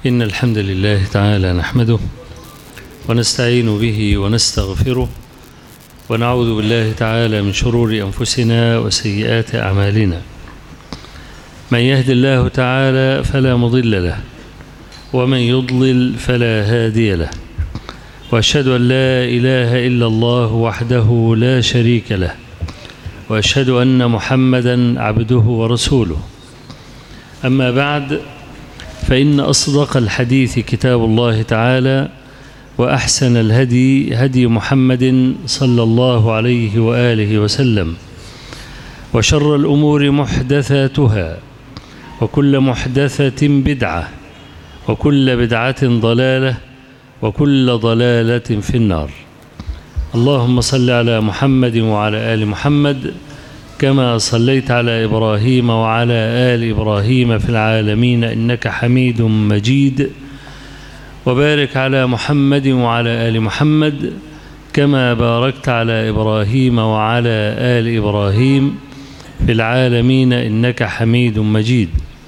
إن الحمد لله تعالى نحمده ونستعين به ونستغفره ونعوذ بالله تعالى من شرور أنفسنا وسيئات أعمالنا من يهد الله تعالى فلا مضل له ومن يضلل فلا هادي له وأشهد أن لا إله إلا الله وحده لا شريك له وأشهد أن محمدا عبده ورسوله أما بعد فإن أصدق الحديث كتاب الله تعالى وأحسن الهدي هدي محمد صلى الله عليه وآله وسلم وشر الأمور محدثاتها وكل محدثة بدعة وكل بدعة ضلالة وكل ضلالة في النار اللهم صل على محمد وعلى آل محمد كما صليت على إبراهيم وعلى آل إبراهيم في العالمين إنك حميد مجيد وبارك على محمد وعلى آل محمد كما باركت على إبراهيم وعلى آل إبراهيم في العالمين إنك حميد مجيد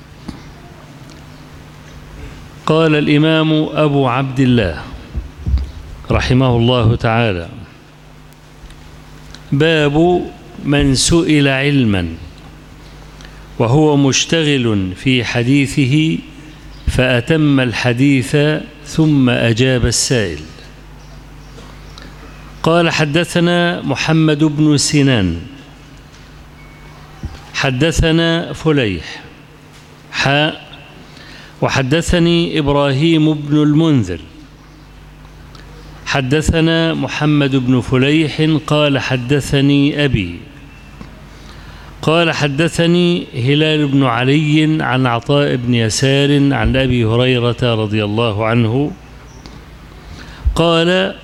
قال الإمام أبو عبد الله رحمه الله تعالى باب من سئل علما وهو مشتغل في حديثه فأتم الحديث ثم أجاب السائل قال حدثنا محمد بن سنان حدثنا فليح حاء وحدثني إبراهيم بن المنذر حدثنا محمد بن فليح قال حدثني أبي قال حدثني هلال بن علي عن عطاء بن يسار عن أبي هريرة رضي الله عنه قال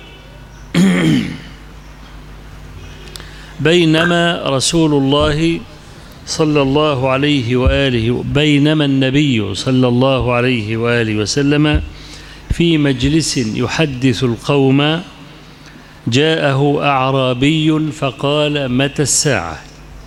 بينما رسول الله صلى الله عليه وآله بينما النبي صلى الله عليه وآله وسلم في مجلس يحدث القوم جاءه أعرابي فقال متى الساعة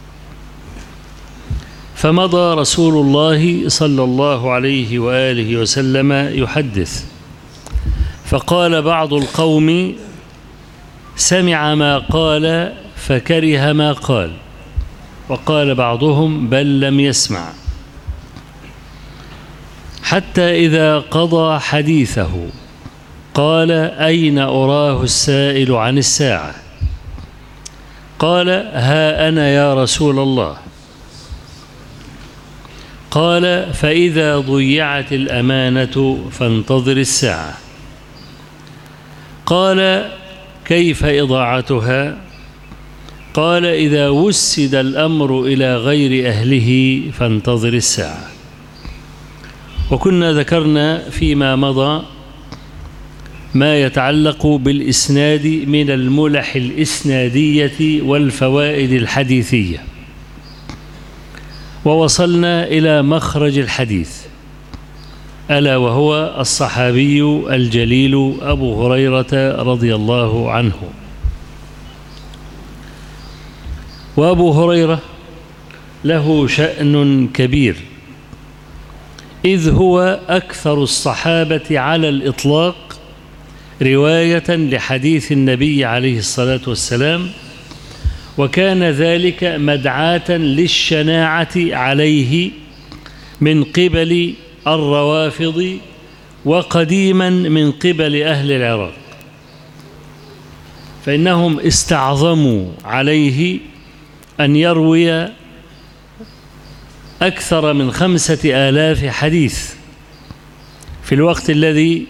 فمضى رسول الله صلى الله عليه وآله وسلم يحدث فقال بعض القوم سمع ما قال فكره ما قال وقال بعضهم بل لم يسمع حتى إذا قضى حديثه قال أين أراه السائل عن الساعة قال ها أنا يا رسول الله قال فإذا ضيعت الأمانة فانتظر الساعة قال كيف إضاعتها قال إذا وسد الأمر إلى غير أهله فانتظر الساعة وكنا ذكرنا فيما مضى ما يتعلق بالإسناد من الملح الإسنادية والفوائد الحديثية ووصلنا إلى مخرج الحديث ألا وهو الصحابي الجليل أبو هريرة رضي الله عنه وأبو هريرة له شأن كبير إذ هو أكثر الصحابة على الإطلاق رواية لحديث النبي عليه الصلاة والسلام وكان ذلك مدعاة للشناعة عليه من قبل الروافض وقديما من قبل أهل العراق فإنهم استعظموا عليه أن يروي أكثر من خمسة آلاف حديث في الوقت الذي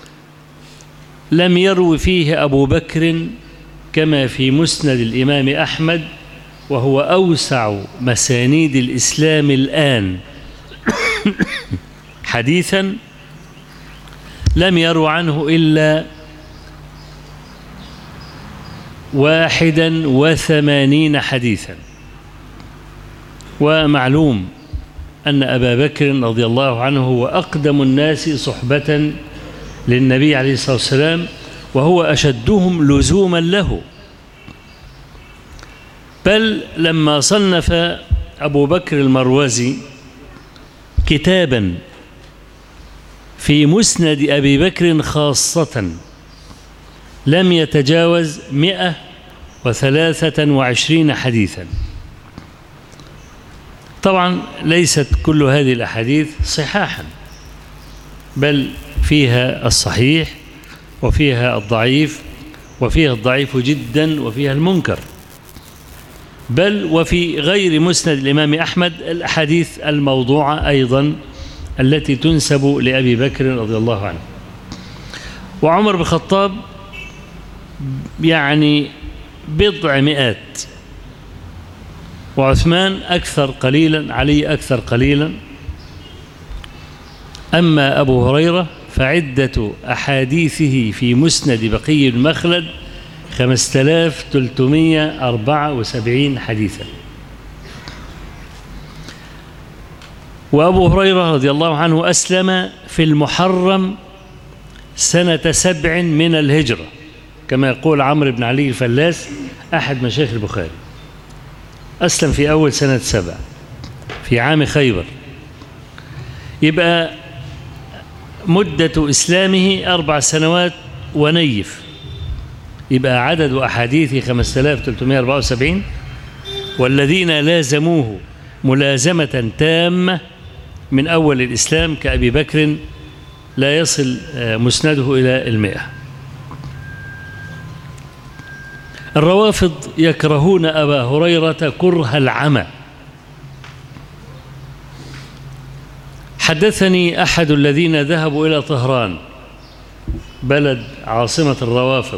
لم يروي فيه أبو بكر كما في مسند الإمام أحمد وهو أوسع مسانيد الإسلام الآن حديثا لم يرو عنه إلا واحدا وثمانين حديثا ومعلوم أن أبا بكر رضي الله عنه هو أقدم الناس صحبة للنبي عليه الصلاة والسلام وهو أشدهم لزوما له بل لما صنف أبو بكر المروزي كتابا في مسند أبي بكر خاصة لم يتجاوز مئة وثلاثة وعشرين حديثا طبعا ليست كل هذه الأحاديث صحاحا بل فيها الصحيح وفيها الضعيف وفيها الضعيف جدا وفيها المنكر بل وفي غير مسند الإمام أحمد الأحاديث الموضوعة أيضا التي تنسب لأبي بكر رضي الله عنه وعمر بن الخطاب يعني بضع مئات وعثمان أكثر قليلا علي أكثر قليلا أما أبو هريرة فعدة أحاديثه في مسند بقي المخلد 5374 حديثا وأبو هريرة رضي الله عنه أسلم في المحرم سنة سبع من الهجرة كما يقول عمرو بن علي الفلاس أحد مشايخ البخاري أسلم في أول سنة سبع في عام خيبر يبقى مدة إسلامه أربع سنوات ونيف يبقى عدد أحاديثه 5374 والذين لازموه ملازمة تامة من أول الإسلام كأبي بكر لا يصل مسنده إلى المئة الروافض يكرهون أبا هريرة كره العمى حدثني أحد الذين ذهبوا إلى طهران بلد عاصمة الروافض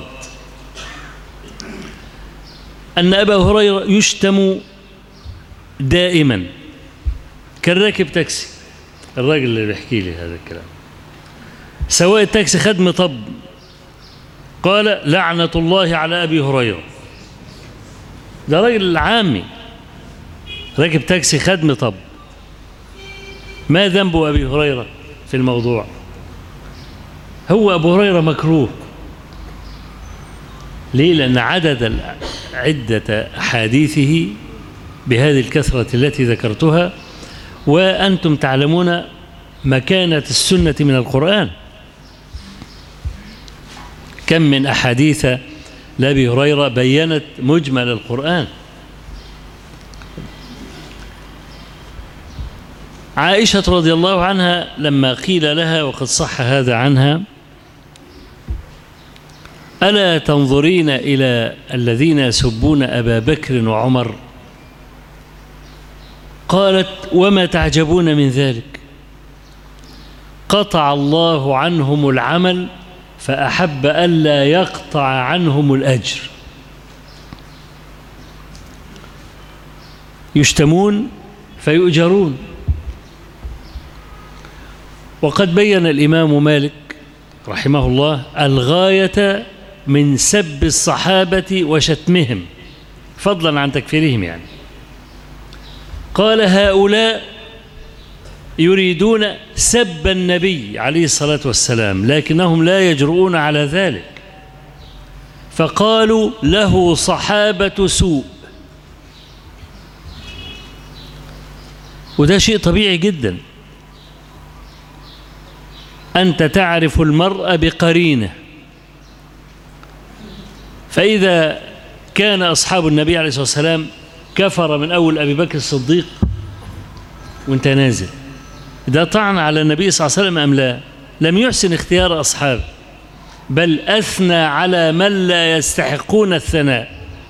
أن أبا هريرة يشتم دائما كان راكب تاكسي الراجل اللي بيحكي لي هذا الكلام سواق التاكسي خد مطب قال لعنة الله على أبي هريرة ده راجل عامي راكب تاكسي خد مطب ما ذنب أبي هريرة في الموضوع هو أبو هريرة مكروه ليه لأن عدد عدة أحاديثه بهذه الكثرة التي ذكرتها وأنتم تعلمون مكانة السنة من القرآن كم من أحاديث لأبي هريرة بينت مجمل القرآن عائشة رضي الله عنها لما قيل لها وقد صح هذا عنها ألا تنظرين إلى الذين يسبون أبا بكر وعمر قالت وما تعجبون من ذلك قطع الله عنهم العمل فأحب ألا يقطع عنهم الأجر يشتمون فيؤجرون وقد بين الإمام مالك رحمه الله الغاية من سب الصحابة وشتمهم فضلا عن تكفيرهم يعني قال هؤلاء يريدون سب النبي عليه الصلاة والسلام لكنهم لا يجرؤون على ذلك فقالوا له صحابة سوء وده شيء طبيعي جدا أنت تعرف المرء بقرينه فإذا كان أصحاب النبي عليه الصلاة والسلام كفر من أول أبي بكر الصديق وانت نازل ده طعن على النبي صلى الله عليه وسلم أم لا لم يحسن اختيار أصحابه بل أثنى على من لا يستحقون الثناء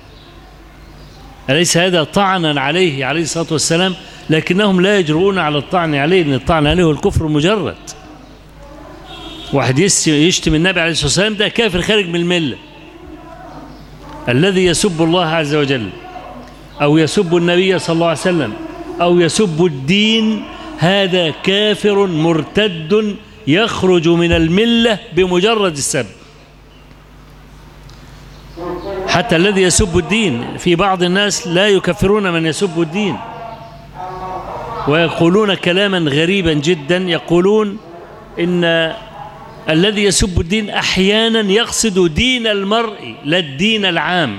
أليس هذا طعنا عليه عليه الصلاة والسلام لكنهم لا يجرؤون على الطعن عليه لأن الطعن عليه هو الكفر المجرد واحد يشتم النبي عليه الصلاة والسلام ده كافر خارج من الملة الذي يسب الله عز وجل أو يسب النبي صلى الله عليه وسلم أو يسب الدين هذا كافر مرتد يخرج من الملة بمجرد السب حتى الذي يسب الدين في بعض الناس لا يكفرون من يسب الدين ويقولون كلاما غريبا جدا يقولون إن الذي يسب الدين أحيانا يقصد دين المرء لا الدين العام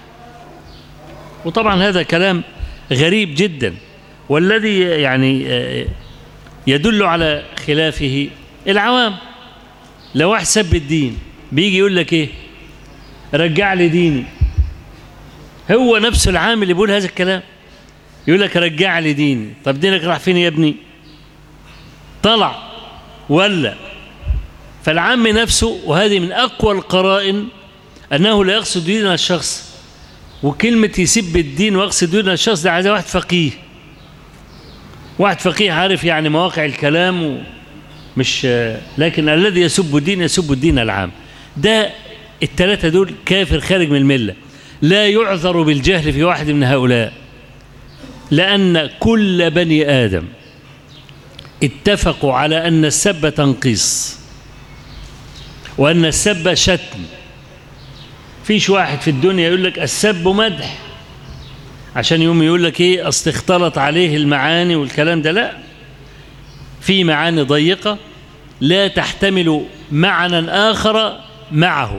وطبعا هذا كلام غريب جدا والذي يعني يدل على خلافه العوام لو واحد سب الدين بيجي يقول لك ايه رجع لي ديني هو نفسه العام اللي بيقول هذا الكلام يقول لك رجع لي ديني طب دينك راح فين يا ابني طلع ولا فالعام نفسه وهذه من أقوى القرائن أنه لا يقصد دين الشخص وكلمة يسب الدين ويقصد دين الشخص ده عايز واحد فقيه واحد فقيه عارف يعني مواقع الكلام مش لكن الذي يسب الدين يسب الدين العام ده الثلاثة دول كافر خارج من الملة لا يعذر بالجهل في واحد من هؤلاء لأن كل بني آدم اتفقوا على أن السب تنقيص وأن السب شتم فيش واحد في الدنيا يقول لك السب مدح عشان يوم يقول لك ايه اصل اختلط عليه المعاني والكلام ده لا في معاني ضيقة لا تحتمل معنى آخر معه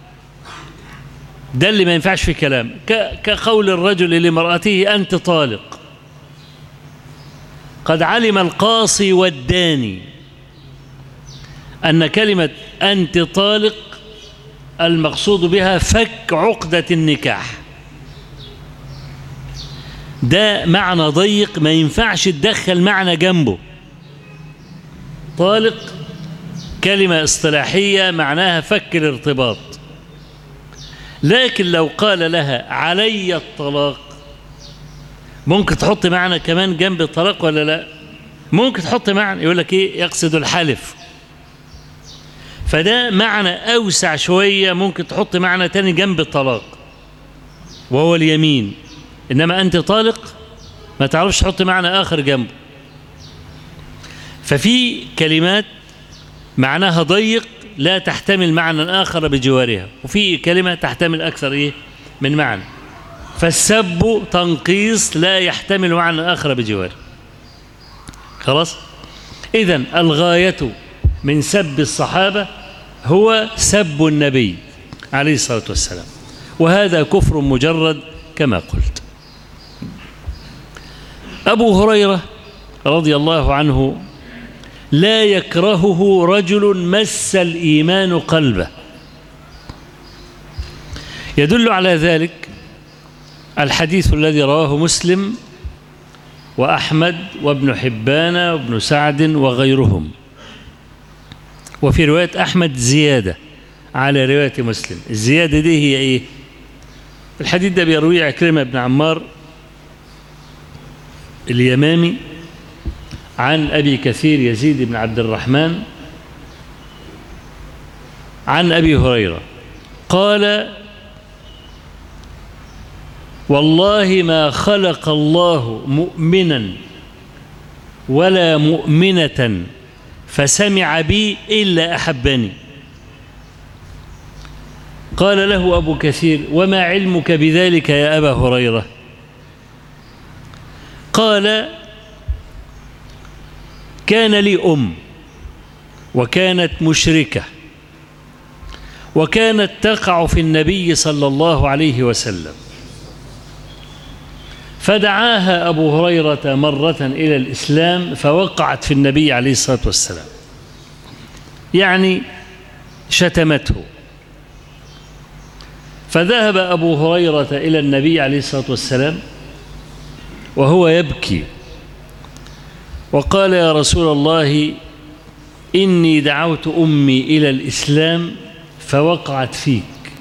ده اللي ما ينفعش في كلام كقول الرجل لمرأته أنت طالق قد علم القاصي والداني أن كلمة أنت طالق المقصود بها فك عقدة النكاح ده معنى ضيق ما ينفعش تدخل معنى جنبه طالق كلمة اصطلاحية معناها فك الارتباط لكن لو قال لها علي الطلاق ممكن تحط معنى كمان جنب الطلاق ولا لا ممكن تحط معنى يقول لك ايه يقصد الحلف فده معنى أوسع شوية ممكن تحط معنى تاني جنب الطلاق وهو اليمين إنما أنت طالق ما تعرفش تحط معنى آخر جنبه ففي كلمات معناها ضيق لا تحتمل معنى آخر بجوارها وفي كلمة تحتمل أكثر إيه من معنى فالسب تنقيص لا يحتمل معنى آخر بجواره خلاص إذا الغاية من سب الصحابة هو سب النبي عليه الصلاة والسلام وهذا كفر مجرد كما قلت أبو هريرة رضي الله عنه لا يكرهه رجل مس الإيمان قلبه يدل على ذلك الحديث الذي رواه مسلم وأحمد وابن حبان وابن سعد وغيرهم وفي رواية أحمد زيادة على رواية مسلم الزيادة دي هي إيه الحديث ده بيرويه عكرمة بن عمار اليمامي عن أبي كثير يزيد بن عبد الرحمن عن أبي هريرة قال والله ما خلق الله مؤمنا ولا مؤمنة فسمع بي إلا أحبني قال له أبو كثير وما علمك بذلك يا أبا هريرة قال كان لي أم وكانت مشركة وكانت تقع في النبي صلى الله عليه وسلم فدعاها أبو هريرة مرة إلى الإسلام فوقعت في النبي عليه الصلاة والسلام يعني شتمته فذهب أبو هريرة إلى النبي عليه الصلاة والسلام وهو يبكي وقال يا رسول الله إني دعوت أمي إلى الإسلام فوقعت فيك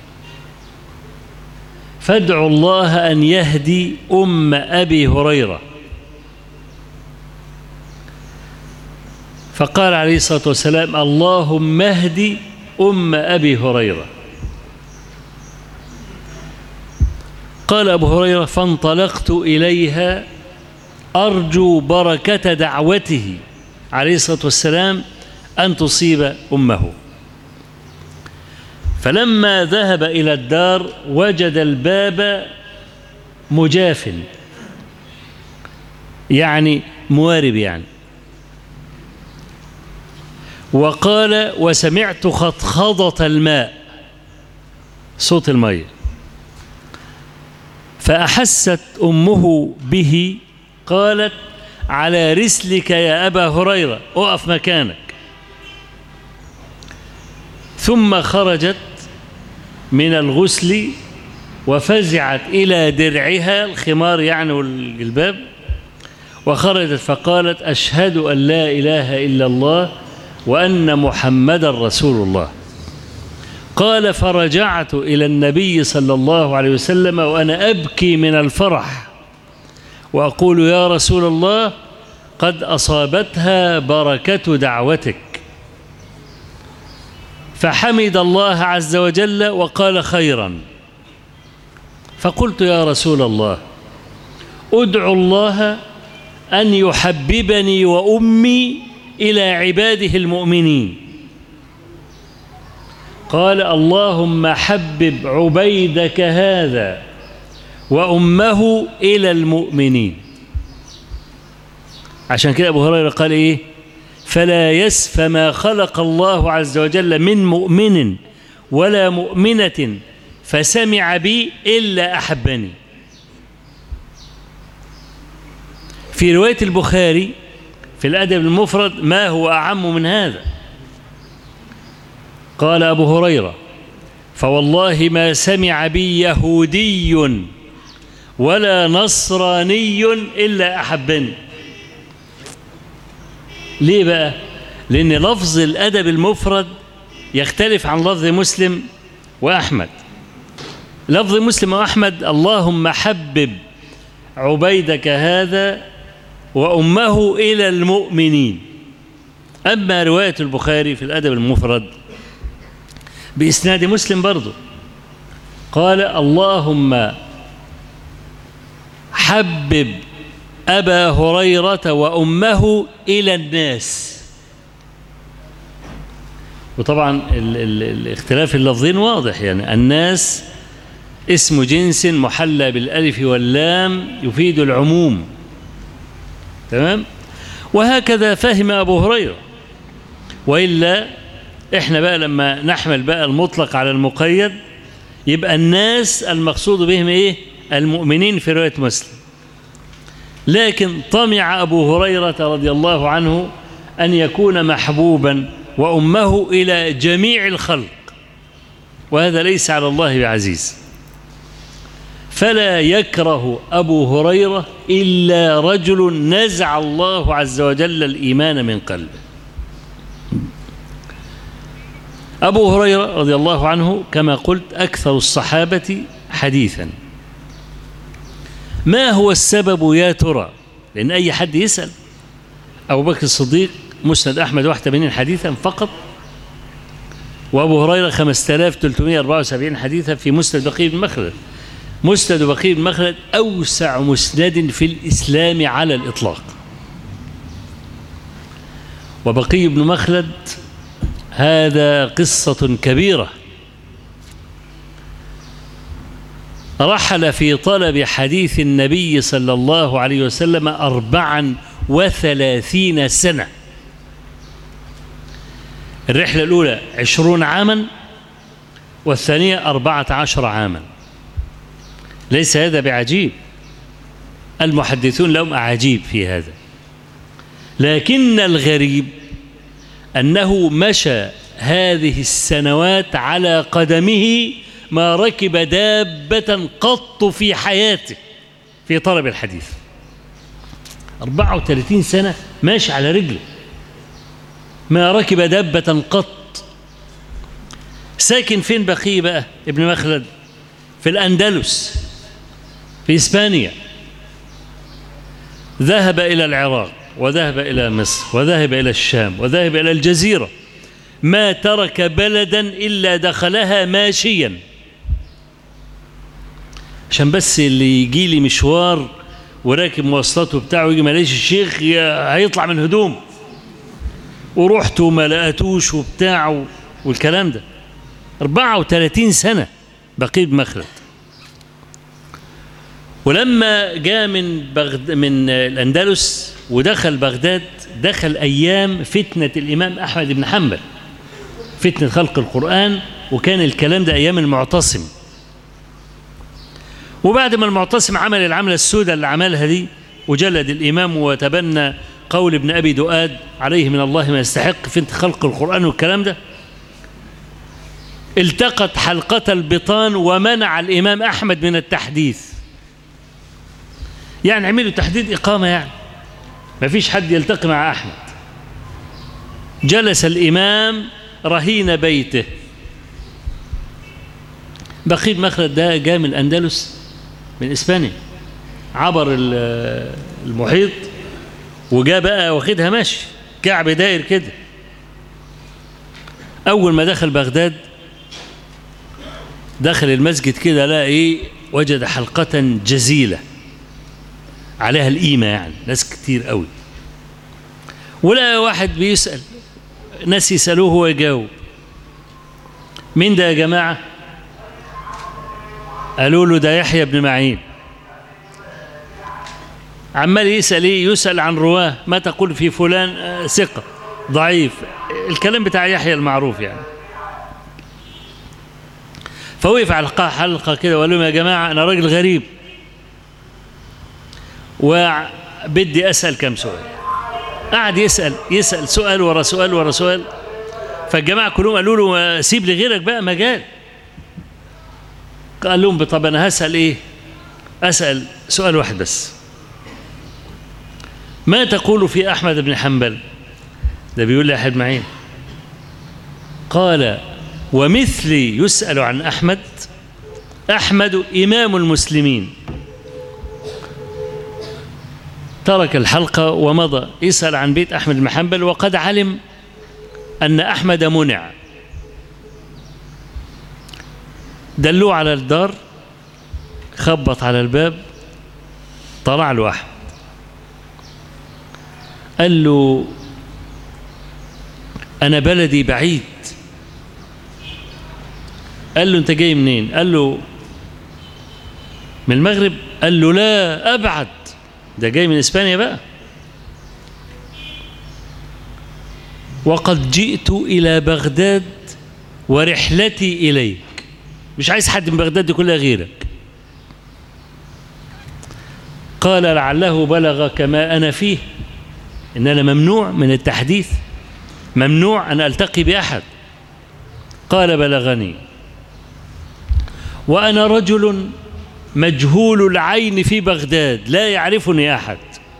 فادعوا الله أن يهدي أم أبي هريرة فقال عليه الصلاة والسلام اللهم اهدي أم أبي هريرة قال أبو هريرة فانطلقت إليها أرجو بركة دعوته عليه الصلاة والسلام أن تصيب أمه فلما ذهب إلى الدار وجد الباب مجاف يعني موارب يعني وقال وسمعت خطخضة الماء صوت المية فأحست أمه به قالت على رسلك يا أبا هريرة أقف مكانك ثم خرجت من الغسل وفزعت إلى درعها الخمار يعني والجلباب وخرجت فقالت أشهد أن لا إله إلا الله وأن محمدا رسول الله قال فرجعت إلى النبي صلى الله عليه وسلم وأنا أبكي من الفرح وأقول يا رسول الله قد أصابتها بركة دعوتك فحمد الله عز وجل وقال خيرا فقلت يا رسول الله ادعو الله أن يحببني وأمي إلى عباده المؤمنين قال اللهم حبب عبيدك هذا وأمه إلى المؤمنين عشان كده أبو هريرة قال إيه فلا يسف ما خلق الله عز وجل من مؤمن ولا مؤمنة فسمع بي إلا أحبني في رواية البخاري في الأدب المفرد ما هو أعم من هذا قال أبو هريرة فوالله ما سمع بي يهودي ولا نصراني إلا أحبني ليه بقى لأن لفظ الأدب المفرد يختلف عن لفظ مسلم وأحمد لفظ مسلم وأحمد اللهم حبب عبيدك هذا وأمه إلى المؤمنين أما رواية البخاري في الأدب المفرد بإسناد مسلم برضه قال اللهم حبب أبا هريرة وأمه إلى الناس وطبعا ال ال الاختلاف اللفظين واضح يعني الناس اسم جنس محلى بالألف واللام يفيد العموم تمام وهكذا فهم أبو هريرة وإلا إحنا بقى لما نحمل بقى المطلق على المقيد يبقى الناس المقصود بهم إيه المؤمنين في رواية مسلم لكن طمع أبو هريرة رضي الله عنه أن يكون محبوبا وأمه إلى جميع الخلق وهذا ليس على الله بعزيز فلا يكره أبو هريرة إلا رجل نزع الله عز وجل الإيمان من قلبه أبو هريرة رضي الله عنه كما قلت أكثر الصحابة حديثا ما هو السبب يا ترى لأن أي حد يسأل أبو بكر الصديق مسند أحمد 81 حديثا فقط وأبو هريرة 5374 حديثا في مسند بقي بن مخلد مسند بقي بن مخلد أوسع مسند في الإسلام على الإطلاق وبقي بن مخلد هذا قصة كبيرة رحل في طلب حديث النبي صلى الله عليه وسلم أربعا وثلاثين سنة الرحلة الأولى عشرون عاما والثانية أربعة عشر عاما ليس هذا بعجيب المحدثون لهم أعاجيب في هذا لكن الغريب أنه مشى هذه السنوات على قدمه ما ركب دابة قط في حياته في طلب الحديث 34 سنة ماشي على رجله ما ركب دابة قط ساكن فين بقي بقى ابن مخلد في الأندلس في إسبانيا ذهب إلى العراق وذهب إلى مصر وذهب إلى الشام وذهب إلى الجزيرة ما ترك بلدا إلا دخلها ماشيا عشان بس اللي يجي لي مشوار وراكب مواصلاته بتاعه يجي ما لقيش الشيخ هيطلع من هدوم ورحت وما لقيتوش وبتاع والكلام ده 34 سنة بقي بمخلد ولما جاء من بغد من الأندلس ودخل بغداد دخل أيام فتنة الإمام أحمد بن حنبل فتنة خلق القرآن وكان الكلام ده أيام المعتصم وبعد ما المعتصم عمل العملة السوداء اللي عملها دي وجلد الإمام وتبنى قول ابن أبي دؤاد عليه من الله ما يستحق في خلق القرآن والكلام ده التقت حلقة البطان ومنع الإمام أحمد من التحديث يعني عملوا تحديد إقامة يعني ما فيش حد يلتقي مع أحمد جلس الإمام رهين بيته بقيت مخلد ده جاء من الأندلس من إسبانيا عبر المحيط وجاء بقى واخدها ماشي كعب داير كده أول ما دخل بغداد دخل المسجد كده لقى إيه وجد حلقة جزيلة عليها القيمة يعني ناس كتير قوي ولقى واحد بيسأل ناس يسألوه هو يجاوب مين ده يا جماعة قالوا له ده يحيى بن معين عمال يسأل ايه يسأل عن رواه ما تقول في فلان آه ثقة ضعيف الكلام بتاع يحيى المعروف يعني فوقف على حلقة كده وقال لهم يا جماعة أنا راجل غريب وبدي أسأل كم سؤال قعد يسأل يسأل سؤال ورا سؤال ورا سؤال فالجماعة كلهم قالوا له سيب لغيرك بقى مجال قال لهم طب أنا هسأل إيه أسأل سؤال واحد بس ما تقول في أحمد بن حنبل ده بيقول لي أحد معين قال ومثلي يسأل عن أحمد أحمد إمام المسلمين ترك الحلقة ومضى يسأل عن بيت أحمد بن حنبل وقد علم أن أحمد منع دلوه على الدار خبط على الباب طلع له أحمد قال له أنا بلدي بعيد قال له أنت جاي منين قال له من المغرب قال له لا أبعد ده جاي من إسبانيا بقى وقد جئت إلى بغداد ورحلتي إليك مش عايز حد من بغداد دي كلها غيرك قال لعله بلغ كما أنا فيه إن أنا ممنوع من التحديث ممنوع أن ألتقي بأحد قال بلغني وأنا رجل مجهول العين في بغداد لا يعرفني أحد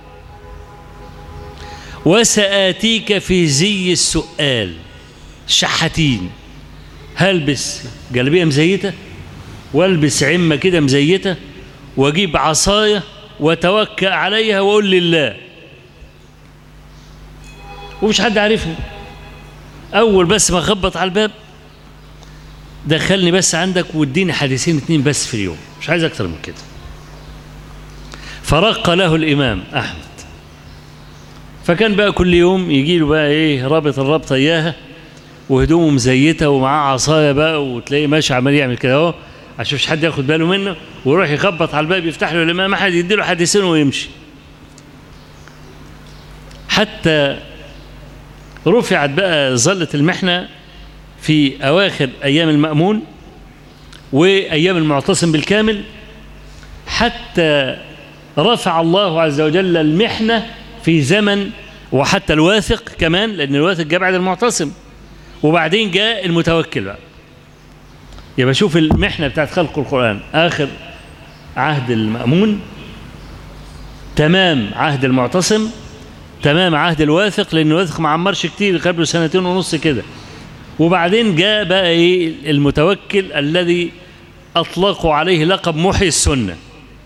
وسآتيك في زي السؤال شحاتين هلبس جلبية مزيتة والبس عمة كده مزيتة واجيب عصاية وتوكأ عليها واقول لله ومش حد عارفني اول بس ما اخبط على الباب دخلني بس عندك واديني حديثين اتنين بس في اليوم مش عايز اكتر من كده فرق له الامام احمد فكان بقى كل يوم يجي له بقى ايه رابط الرابطه اياها وهدومه مزيته ومعاه عصايه بقى وتلاقيه ماشي عمال يعمل كده اهو عشان مش حد ياخد باله منه ويروح يخبط على الباب يفتح له الامام احد يدي له حديثين ويمشي حتى رفعت بقى ظلة المحنة في أواخر أيام المأمون وأيام المعتصم بالكامل حتى رفع الله عز وجل المحنة في زمن وحتى الواثق كمان لأن الواثق جاء بعد المعتصم وبعدين جاء المتوكل بقى يبقى شوف المحنة بتاعت خلق القرآن آخر عهد المأمون تمام عهد المعتصم تمام عهد الواثق لأن الواثق ما عمرش كتير قبله سنتين ونص كده وبعدين جاء بقى ايه المتوكل الذي أطلقوا عليه لقب محي السنة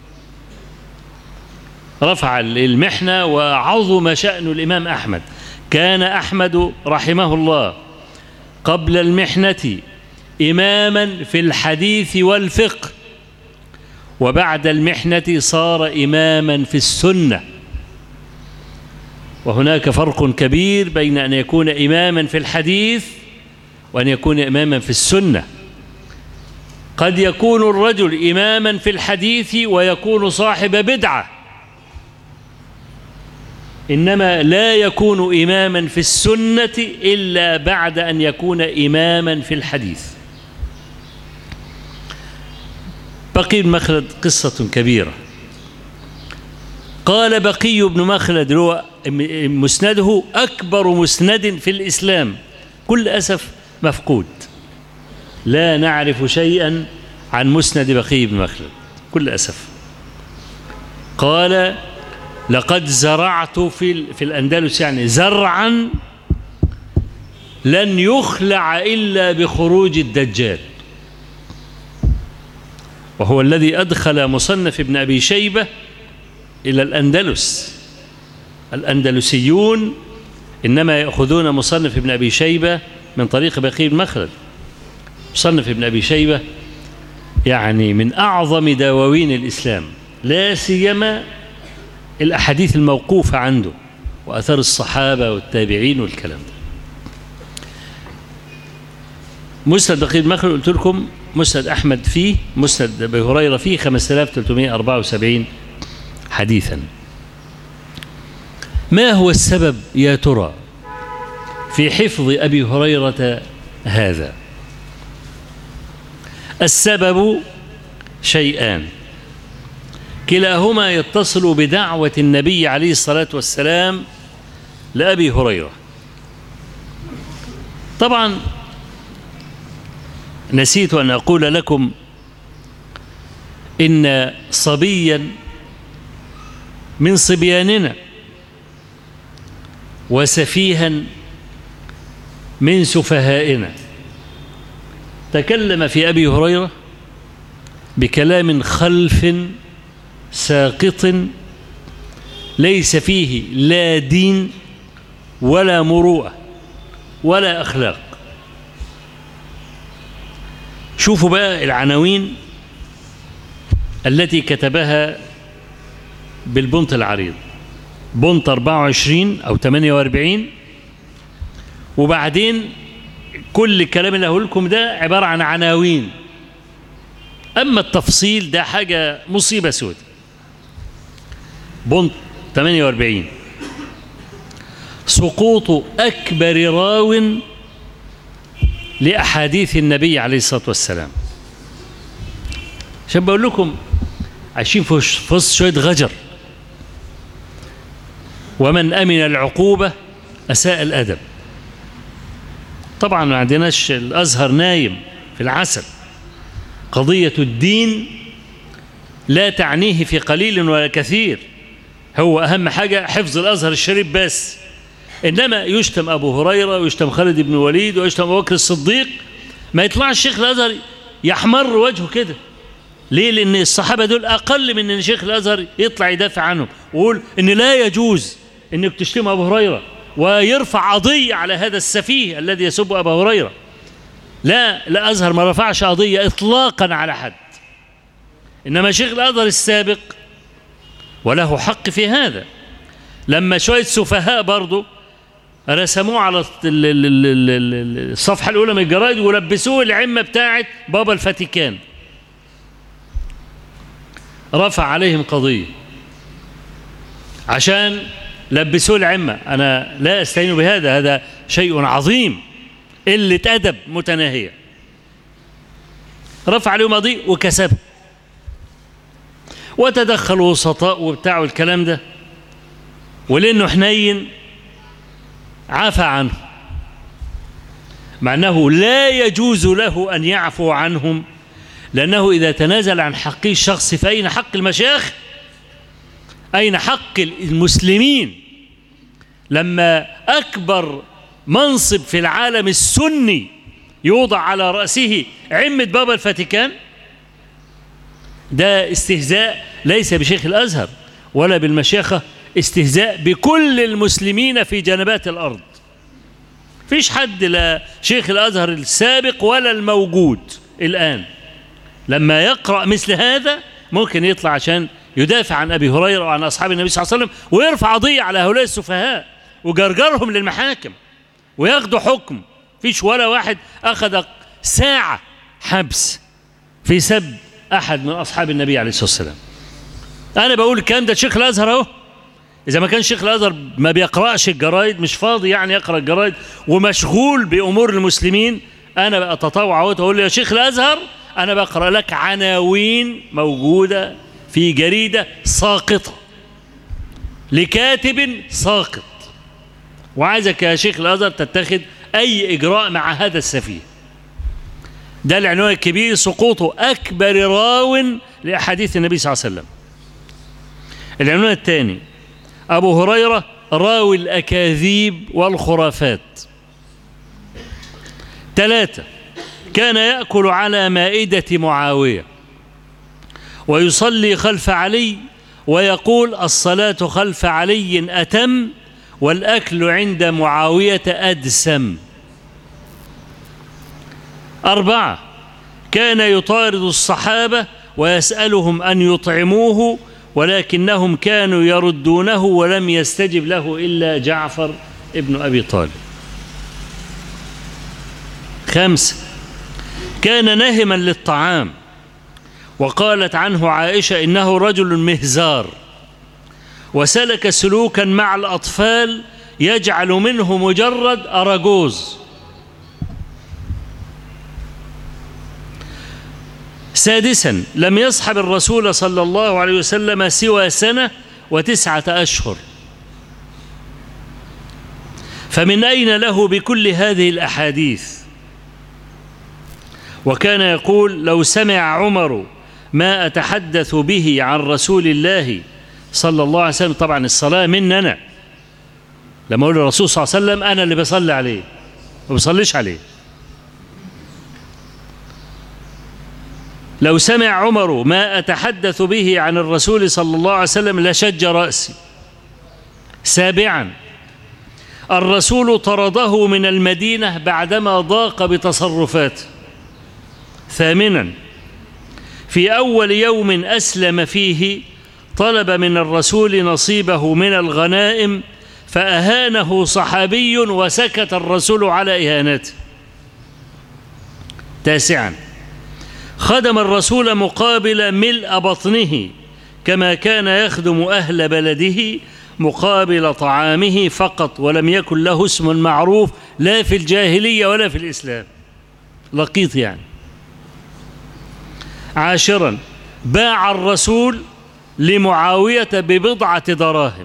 رفع المحنة وعظم شأن الإمام أحمد كان أحمد رحمه الله قبل المحنة إماما في الحديث والفقه وبعد المحنة صار إماما في السنة وهناك فرق كبير بين أن يكون إماما في الحديث وأن يكون إماما في السنة قد يكون الرجل إماما في الحديث ويكون صاحب بدعة إنما لا يكون إماما في السنة إلا بعد أن يكون إماما في الحديث بقي بن مخلد قصة كبيرة قال بقي بن مخلد هو مسنده أكبر مسند في الإسلام كل أسف مفقود لا نعرف شيئا عن مسند بقي بن مخلد كل أسف قال لقد زرعت في في الأندلس يعني زرعا لن يخلع إلا بخروج الدجال وهو الذي أدخل مصنف ابن أبي شيبة إلى الأندلس الأندلسيون إنما يأخذون مصنف ابن أبي شيبة من طريق بقي بن مخلد مصنف ابن أبي شيبة يعني من أعظم دواوين الإسلام لا سيما الأحاديث الموقوفة عنده وأثر الصحابة والتابعين والكلام ده مسند بقي بن مخلد قلت لكم مسند أحمد فيه مسند أبي هريرة فيه 5374 حديثا ما هو السبب يا ترى في حفظ أبي هريرة هذا السبب شيئان كلاهما يتصل بدعوة النبي عليه الصلاة والسلام لأبي هريرة طبعا نسيت أن أقول لكم إن صبيا من صبياننا وسفيها من سفهائنا تكلم في أبي هريرة بكلام خلف ساقط ليس فيه لا دين ولا مروءة ولا أخلاق شوفوا بقى العناوين التي كتبها بالبنط العريض بنط 24 أو 48 وبعدين كل الكلام اللي هقول لكم ده عبارة عن عناوين أما التفصيل ده حاجة مصيبة سودة بنط 48 سقوط أكبر راو لأحاديث النبي عليه الصلاة والسلام عشان بقول لكم عايشين في وسط شوية غجر ومن أمن العقوبة أساء الأدب طبعا ما عندناش الأزهر نايم في العسل قضية الدين لا تعنيه في قليل ولا كثير هو أهم حاجة حفظ الأزهر الشريف بس إنما يشتم أبو هريرة ويشتم خالد بن وليد ويشتم أبو بكر الصديق ما يطلعش الشيخ الأزهر يحمر وجهه كده ليه لأن الصحابة دول أقل من أن شيخ الأزهر يطلع يدافع عنهم ويقول إن لا يجوز إنك تشتم أبو هريرة ويرفع قضية على هذا السفيه الذي يسب أبا هريرة لا لا أزهر ما رفعش قضية إطلاقا على حد إنما شيخ الأزهر السابق وله حق في هذا لما شوية سفهاء برضه رسموه على الصفحة الأولى من الجرائد ولبسوه العمة بتاعت بابا الفاتيكان رفع عليهم قضية عشان لبسوه العمة أنا لا أستعين بهذا هذا شيء عظيم قلة أدب متناهية رفع عليهم قضية وكسب وتدخل وسطاء وبتاع الكلام ده ولأنه حنين عفى عنه مع أنه لا يجوز له أن يعفو عنهم لأنه إذا تنازل عن حقه الشخصي فأين حق المشايخ أين حق المسلمين لما أكبر منصب في العالم السني يوضع على رأسه عمة بابا الفاتيكان ده استهزاء ليس بشيخ الأزهر ولا بالمشيخة استهزاء بكل المسلمين في جنبات الأرض فيش حد لا شيخ الأزهر السابق ولا الموجود الآن لما يقرأ مثل هذا ممكن يطلع عشان يدافع عن أبي هريرة وعن أصحاب النبي صلى الله عليه وسلم ويرفع قضية على هؤلاء السفهاء وجرجرهم للمحاكم وياخدوا حكم فيش ولا واحد أخذ ساعة حبس في سب أحد من أصحاب النبي عليه الصلاة والسلام أنا بقول الكلام ده شيخ الأزهر أهو إذا ما كان شيخ الأزهر ما بيقرأش الجرايد مش فاضي يعني يقرأ الجرايد ومشغول بأمور المسلمين أنا بتطوع وأقول له يا شيخ الأزهر أنا بقرأ لك عناوين موجودة في جريدة ساقطة لكاتب ساقط وعايزك يا شيخ الأزهر تتخذ أي إجراء مع هذا السفيه ده العنوان الكبير سقوط أكبر راو لأحاديث النبي صلى الله عليه وسلم العنوان الثاني أبو هريرة راوي الأكاذيب والخرافات ثلاثة كان يأكل على مائدة معاوية ويصلي خلف علي ويقول الصلاة خلف علي أتم والأكل عند معاوية أدسم أربعة كان يطارد الصحابة ويسألهم أن يطعموه ولكنهم كانوا يردونه ولم يستجب له إلا جعفر ابن أبي طالب خمسة كان نهما للطعام وقالت عنه عائشة إنه رجل مهزار وسلك سلوكا مع الأطفال يجعل منه مجرد أراجوز سادسا لم يصحب الرسول صلى الله عليه وسلم سوى سنة وتسعة أشهر فمن أين له بكل هذه الأحاديث وكان يقول لو سمع عمر ما أتحدث به عن رسول الله صلى الله عليه وسلم طبعا الصلاة مني أنا لما أقول الرسول صلى الله عليه وسلم أنا اللي بصلي عليه ما بصليش عليه لو سمع عمر ما أتحدث به عن الرسول صلى الله عليه وسلم لشج رأسي سابعا الرسول طرده من المدينة بعدما ضاق بتصرفاته ثامنا في أول يوم أسلم فيه طلب من الرسول نصيبه من الغنائم فأهانه صحابي وسكت الرسول على إهانته تاسعا خدم الرسول مقابل ملء بطنه كما كان يخدم أهل بلده مقابل طعامه فقط ولم يكن له اسم معروف لا في الجاهلية ولا في الإسلام لقيط يعني عاشرا باع الرسول لمعاوية ببضعة دراهم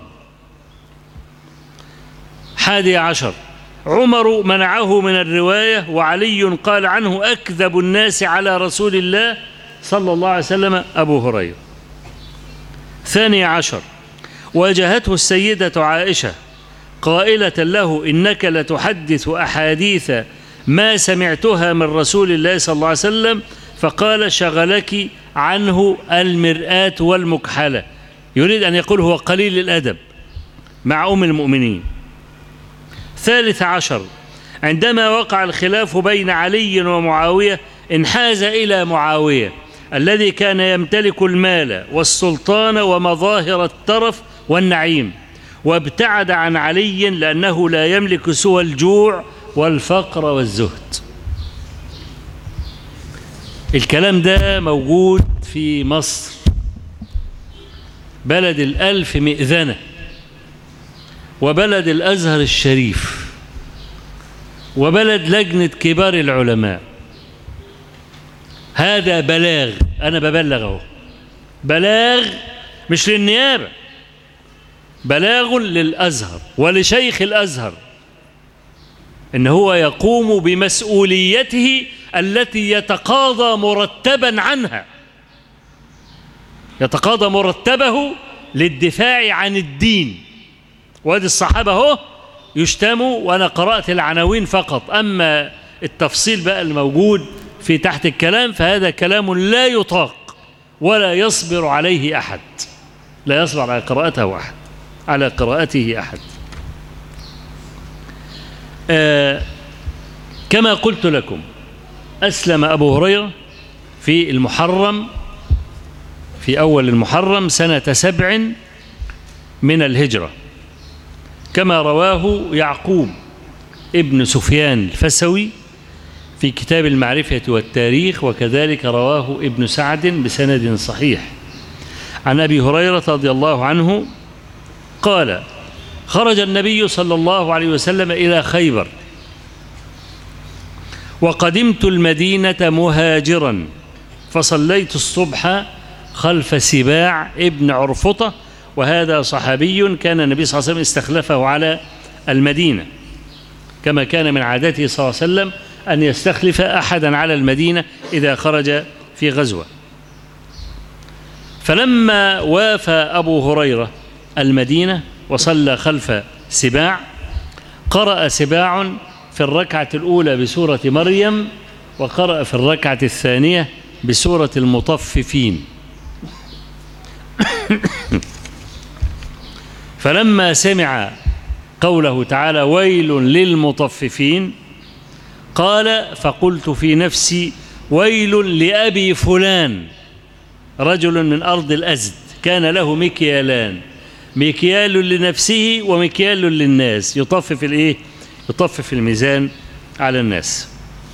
حادي عشر عمر منعه من الرواية وعلي قال عنه أكذب الناس على رسول الله صلى الله عليه وسلم أبو هريرة ثاني عشر واجهته السيدة عائشة قائلة له إنك لتحدث أحاديث ما سمعتها من رسول الله صلى الله عليه وسلم فقال شغلك عنه المرآة والمكحلة يريد أن يقول هو قليل الأدب مع أم المؤمنين ثالث عشر عندما وقع الخلاف بين علي ومعاوية انحاز إلى معاوية الذي كان يمتلك المال والسلطان ومظاهر الترف والنعيم وابتعد عن علي لأنه لا يملك سوى الجوع والفقر والزهد الكلام ده موجود في مصر بلد الألف مئذنة وبلد الأزهر الشريف وبلد لجنة كبار العلماء هذا بلاغ أنا ببلغه بلاغ مش للنيابة بلاغ للأزهر ولشيخ الأزهر إن هو يقوم بمسؤوليته التي يتقاضى مرتبا عنها يتقاضى مرتبه للدفاع عن الدين وادي الصحابة هو يشتموا وأنا قرأت العناوين فقط أما التفصيل بقى الموجود في تحت الكلام فهذا كلام لا يطاق ولا يصبر عليه أحد لا يصبر على قراءته أحد على قراءته أحد آه كما قلت لكم أسلم أبو هريرة في المحرم في أول المحرم سنة سبع من الهجرة كما رواه يعقوب ابن سفيان الفسوي في كتاب المعرفة والتاريخ وكذلك رواه ابن سعد بسند صحيح عن أبي هريرة رضي الله عنه قال خرج النبي صلى الله عليه وسلم إلى خيبر وقدمت المدينة مهاجرا فصليت الصبح خلف سباع ابن عرفطة وهذا صحابي كان النبي صلى الله عليه وسلم استخلفه على المدينة كما كان من عادته صلى الله عليه وسلم أن يستخلف أحدا على المدينة إذا خرج في غزوة فلما وافى أبو هريرة المدينة وصلى خلف سباع قرأ سباع في الركعة الأولى بسورة مريم وقرأ في الركعة الثانية بسورة المطففين فلما سمع قوله تعالى ويل للمطففين قال فقلت في نفسي ويل لأبي فلان رجل من أرض الأزد كان له مكيالان مكيال لنفسه ومكيال للناس يطفف الايه يطفف الميزان على الناس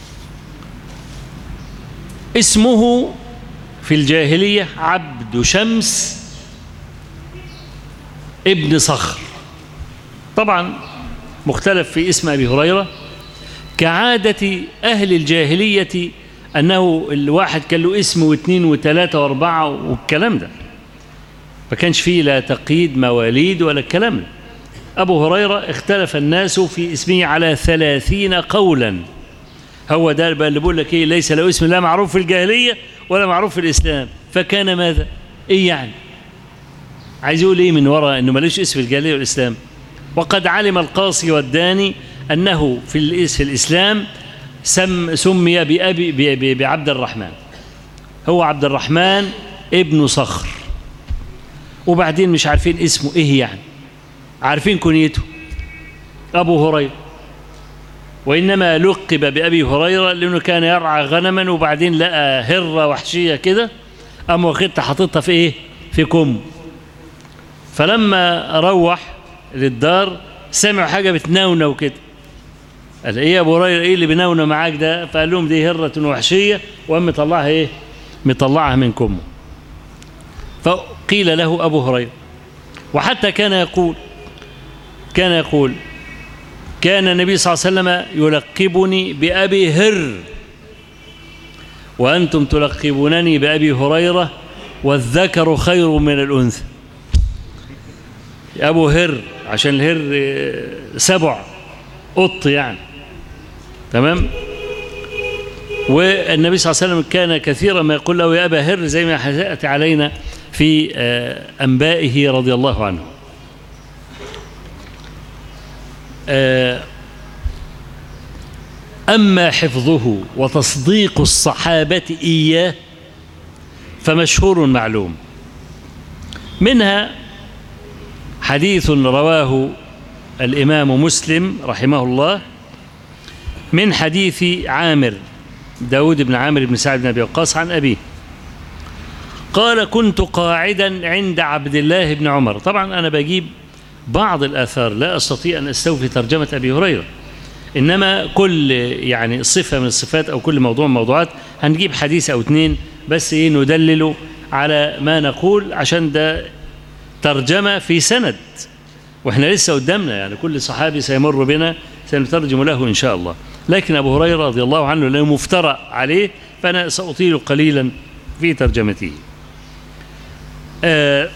اسمه في الجاهلية عبد شمس ابن صخر طبعا مختلف في اسم أبي هريرة كعادة أهل الجاهلية أنه الواحد كان له اسم واثنين وثلاثة وأربعة والكلام ده ما كانش فيه لا تقييد مواليد ولا الكلام ده أبو هريرة اختلف الناس في اسمه على ثلاثين قولا هو ده بقى اللي بيقول لك ايه ليس له اسم لا معروف في الجاهلية ولا معروف في الإسلام فكان ماذا ايه يعني عايز يقول ايه من وراء انه ملوش اسم في الجاهلية والإسلام وقد علم القاصي والداني أنه في, في الإسلام سم سمي بأبي بعبد الرحمن هو عبد الرحمن ابن صخر وبعدين مش عارفين اسمه ايه يعني عارفين كنيته ابو هريره وانما لقب بابي هريره لانه كان يرعى غنما وبعدين لقى هره وحشيه كده قام واخدها حاططها في ايه في كم فلما روح للدار سمعوا حاجه بتنونو كده قال ايه يا ابو هريره ايه اللي بنونو معاك ده فقال لهم دي هره وحشيه وقام مطلعها ايه مطلعها من كمه فقيل له أبو هريرة وحتى كان يقول كان يقول كان النبي صلى الله عليه وسلم يلقبني بأبي هر وأنتم تلقبونني بأبي هريرة والذكر خير من الأنثى أبو هر عشان الهر سبع قط يعني تمام والنبي صلى الله عليه وسلم كان كثيرا ما يقول له يا أبا هر زي ما حسأت علينا في أنبائه رضي الله عنه أما حفظه وتصديق الصحابة إياه فمشهور معلوم منها حديث رواه الإمام مسلم رحمه الله من حديث عامر داود بن عامر بن سعد بن أبي وقاص عن أبيه قال كنت قاعدا عند عبد الله بن عمر طبعا أنا بجيب بعض الآثار لا أستطيع أن أستوفي ترجمة أبي هريرة إنما كل يعني صفة من الصفات أو كل موضوع من الموضوعات هنجيب حديث أو اتنين بس إيه ندلله على ما نقول عشان ده ترجمة في سند وإحنا لسه قدامنا يعني كل صحابي سيمر بنا سنترجم له إن شاء الله لكن أبو هريرة رضي الله عنه لأنه مفترى عليه فأنا سأطيل قليلا في ترجمته آه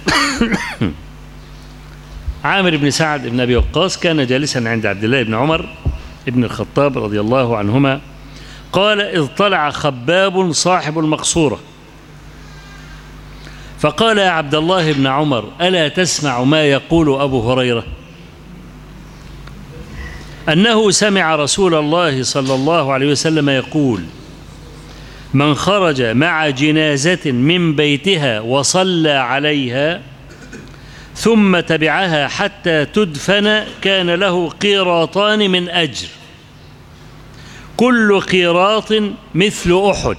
عامر بن سعد بن أبي وقاص كان جالسا عند عبد الله بن عمر ابن الخطاب رضي الله عنهما قال إذ طلع خباب صاحب المقصورة فقال يا عبد الله بن عمر ألا تسمع ما يقول أبو هريرة أنه سمع رسول الله صلى الله عليه وسلم يقول من خرج مع جنازة من بيتها وصلى عليها ثم تبعها حتى تدفن كان له قيراطان من أجر كل قيراط مثل أحد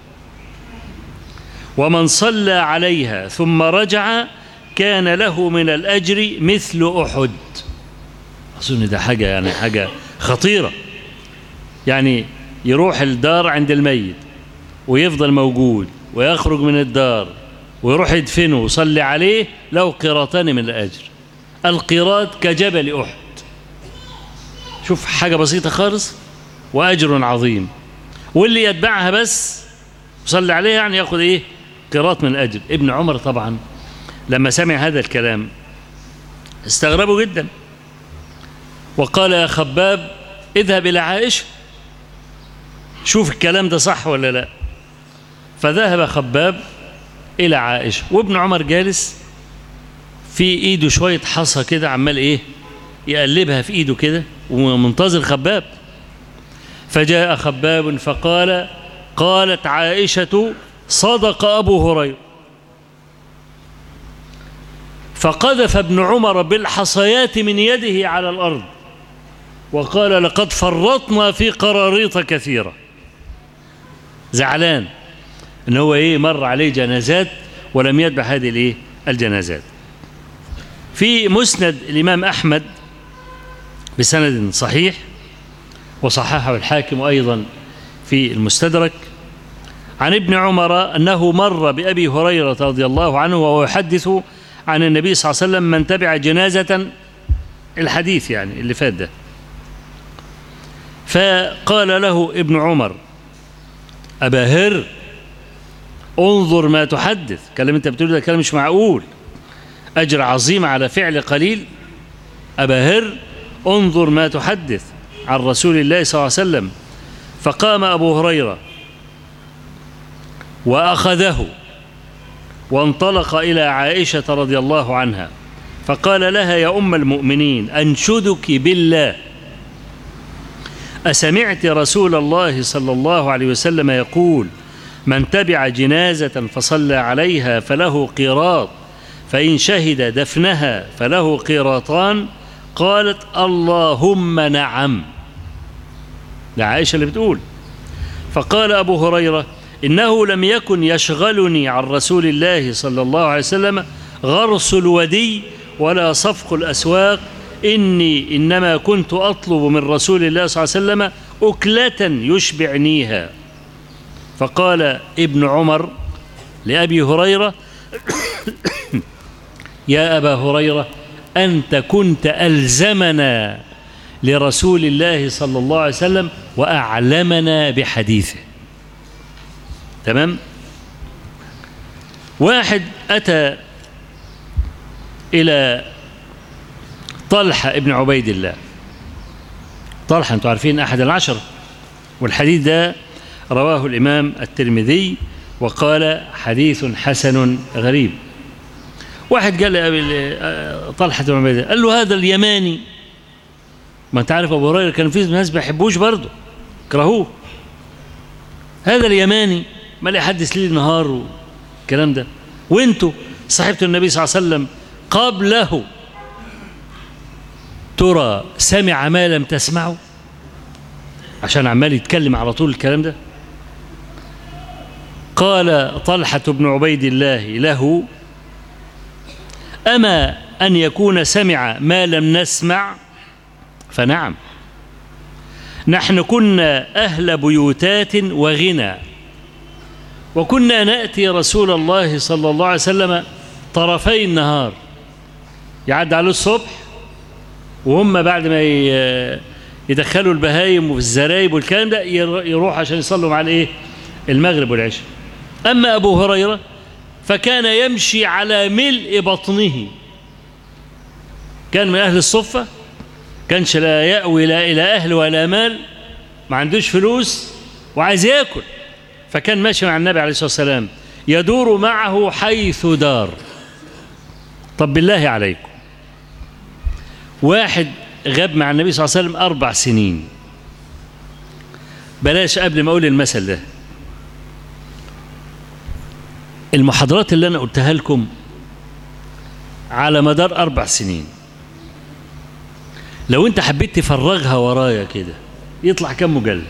ومن صلى عليها ثم رجع كان له من الأجر مثل أحد أظن ده حاجة يعني حاجة خطيرة يعني يروح الدار عند الميت ويفضل موجود ويخرج من الدار ويروح يدفنه ويصلي عليه له قيراطان من الأجر القيراط كجبل أحد شوف حاجة بسيطة خالص وأجر عظيم واللي يتبعها بس يصلي عليها يعني ياخذ ايه قيراط من الأجر ابن عمر طبعا لما سمع هذا الكلام استغربوا جدا وقال يا خباب اذهب إلى عائشة شوف الكلام ده صح ولا لا فذهب خباب إلى عائشة وابن عمر جالس في إيده شوية حصى كده عمال إيه يقلبها في إيده كده ومنتظر خباب فجاء خباب فقال قالت عائشة صدق أبو هريرة فقذف ابن عمر بالحصيات من يده على الأرض وقال لقد فرطنا في قراريط كثيرة زعلان ان هو ايه مر عليه جنازات ولم يتبع هذه الايه الجنازات في مسند الامام احمد بسند صحيح وصححه الحاكم ايضا في المستدرك عن ابن عمر انه مر بابي هريره رضي الله عنه وهو يحدث عن النبي صلى الله عليه وسلم من تبع جنازه الحديث يعني اللي فات ده فقال له ابن عمر أبا هر انظر ما تحدث كلام انت بتقول ده كلام مش معقول أجر عظيم على فعل قليل أبا هر انظر ما تحدث عن رسول الله صلى الله عليه وسلم فقام أبو هريرة وأخذه وانطلق إلى عائشة رضي الله عنها فقال لها يا أم المؤمنين أنشدك بالله أسمعت رسول الله صلى الله عليه وسلم يقول من تبع جنازة فصلى عليها فله قيراط فإن شهد دفنها فله قيراطان قالت اللهم نعم ده عائشة اللي بتقول فقال أبو هريرة إنه لم يكن يشغلني عن رسول الله صلى الله عليه وسلم غرس الودي ولا صفق الأسواق إني إنما كنت أطلب من رسول الله صلى الله عليه وسلم أكلة يشبعنيها فقال ابن عمر لأبي هريرة يا أبا هريرة أنت كنت ألزمنا لرسول الله صلى الله عليه وسلم وأعلمنا بحديثه تمام واحد أتى إلى طلحة ابن عبيد الله طلحة أنتم عارفين أحد العشرة والحديث ده رواه الإمام الترمذي وقال حديث حسن غريب واحد قال لأبي طلحة بن عبيد الله قال له هذا اليماني ما انت عارف ابو هريره كان في ناس ما يحبوش برضه كرهوه هذا اليماني ما يحدث ليل نهار والكلام ده وانتوا صاحبتوا النبي صلى الله عليه وسلم قبله ترى سمع ما لم تسمعوا عشان عمال يتكلم على طول الكلام ده قال طلحة بن عبيد الله له أما أن يكون سمع ما لم نسمع فنعم نحن كنا أهل بيوتات وغنى وكنا نأتي رسول الله صلى الله عليه وسلم طرفي النهار يعد عليه الصبح وهم بعد ما يدخلوا البهايم وفي الزرايب والكلام ده يروح عشان يصلوا مع الايه المغرب والعشاء اما ابو هريره فكان يمشي على ملء بطنه كان من اهل الصفه كانش لا يأوي لا إلى أهل ولا مال ما عندوش فلوس وعايز ياكل فكان ماشي مع النبي عليه الصلاة والسلام يدور معه حيث دار طب بالله عليكم واحد غاب مع النبي صلى الله عليه وسلم أربع سنين بلاش قبل ما أقول المثل ده المحاضرات اللي أنا قلتها لكم على مدار أربع سنين لو أنت حبيت تفرغها ورايا كده يطلع كم مجلد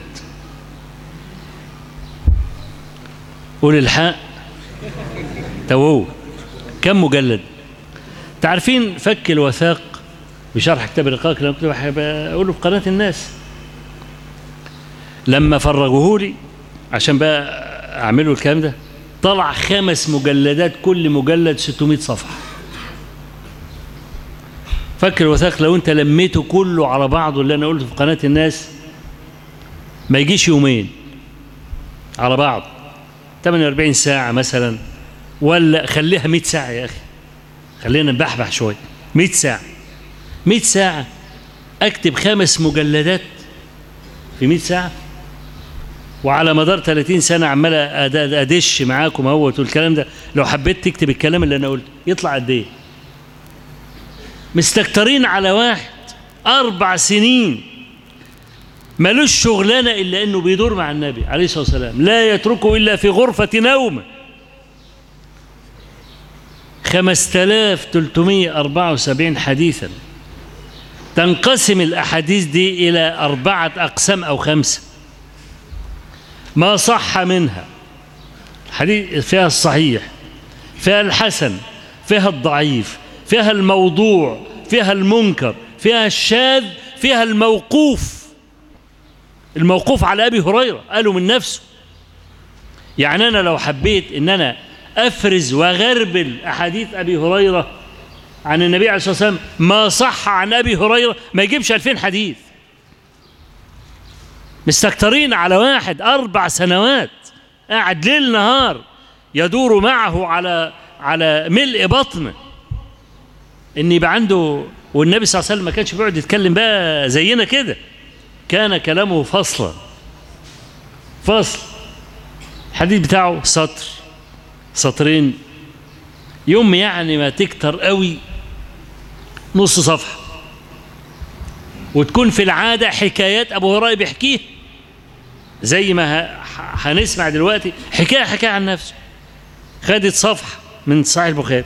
قول الحق توو كم مجلد تعرفين فك الوثاق بشرح كتاب الرقاق اللي كنت بقوله في قناة الناس لما فرغوه لي عشان بقى اعملوا الكلام ده طلع خمس مجلدات كل مجلد 600 صفحة فك الوثاق لو انت لميته كله على بعضه اللي انا قلته في قناة الناس ما يجيش يومين على بعض 48 ساعة مثلا ولا خليها 100 ساعة يا أخي خلينا نبحبح شوية 100 ساعة 100 ساعة أكتب خمس مجلدات في 100 ساعة وعلى مدار 30 سنة عمال أد- أدش معاكم اهوت والكلام ده لو حبيت تكتب الكلام اللي أنا قلته يطلع قد إيه؟ مستكترين على واحد أربع سنين ملوش شغلانة إلا إنه بيدور مع النبي عليه الصلاة والسلام لا يتركه إلا في غرفة نومه 5374 حديثا تنقسم الأحاديث دي إلى أربعة أقسام أو خمسة ما صح منها حديث فيها الصحيح فيها الحسن فيها الضعيف فيها الموضوع فيها المنكر فيها الشاذ فيها الموقوف الموقوف على أبي هريرة قالوا من نفسه يعني أنا لو حبيت إن أنا أفرز وأغربل أحاديث أبي هريرة عن النبي عليه الصلاة والسلام ما صح عن أبي هريرة ما يجيبش 2000 حديث مستكترين على واحد أربع سنوات قاعد ليل نهار يدور معه على على ملء بطنه ان يبقى عنده والنبي صلى الله عليه وسلم ما كانش بيقعد يتكلم بقى زينا كده كان كلامه فصلا فصل الحديث بتاعه سطر سطرين يوم يعني ما تكتر قوي نص صفحة وتكون في العادة حكايات أبو هريرة بيحكيها زي ما ه- هنسمع دلوقتي حكاية حكاية عن نفسه خدت صفحة من صحيح البخاري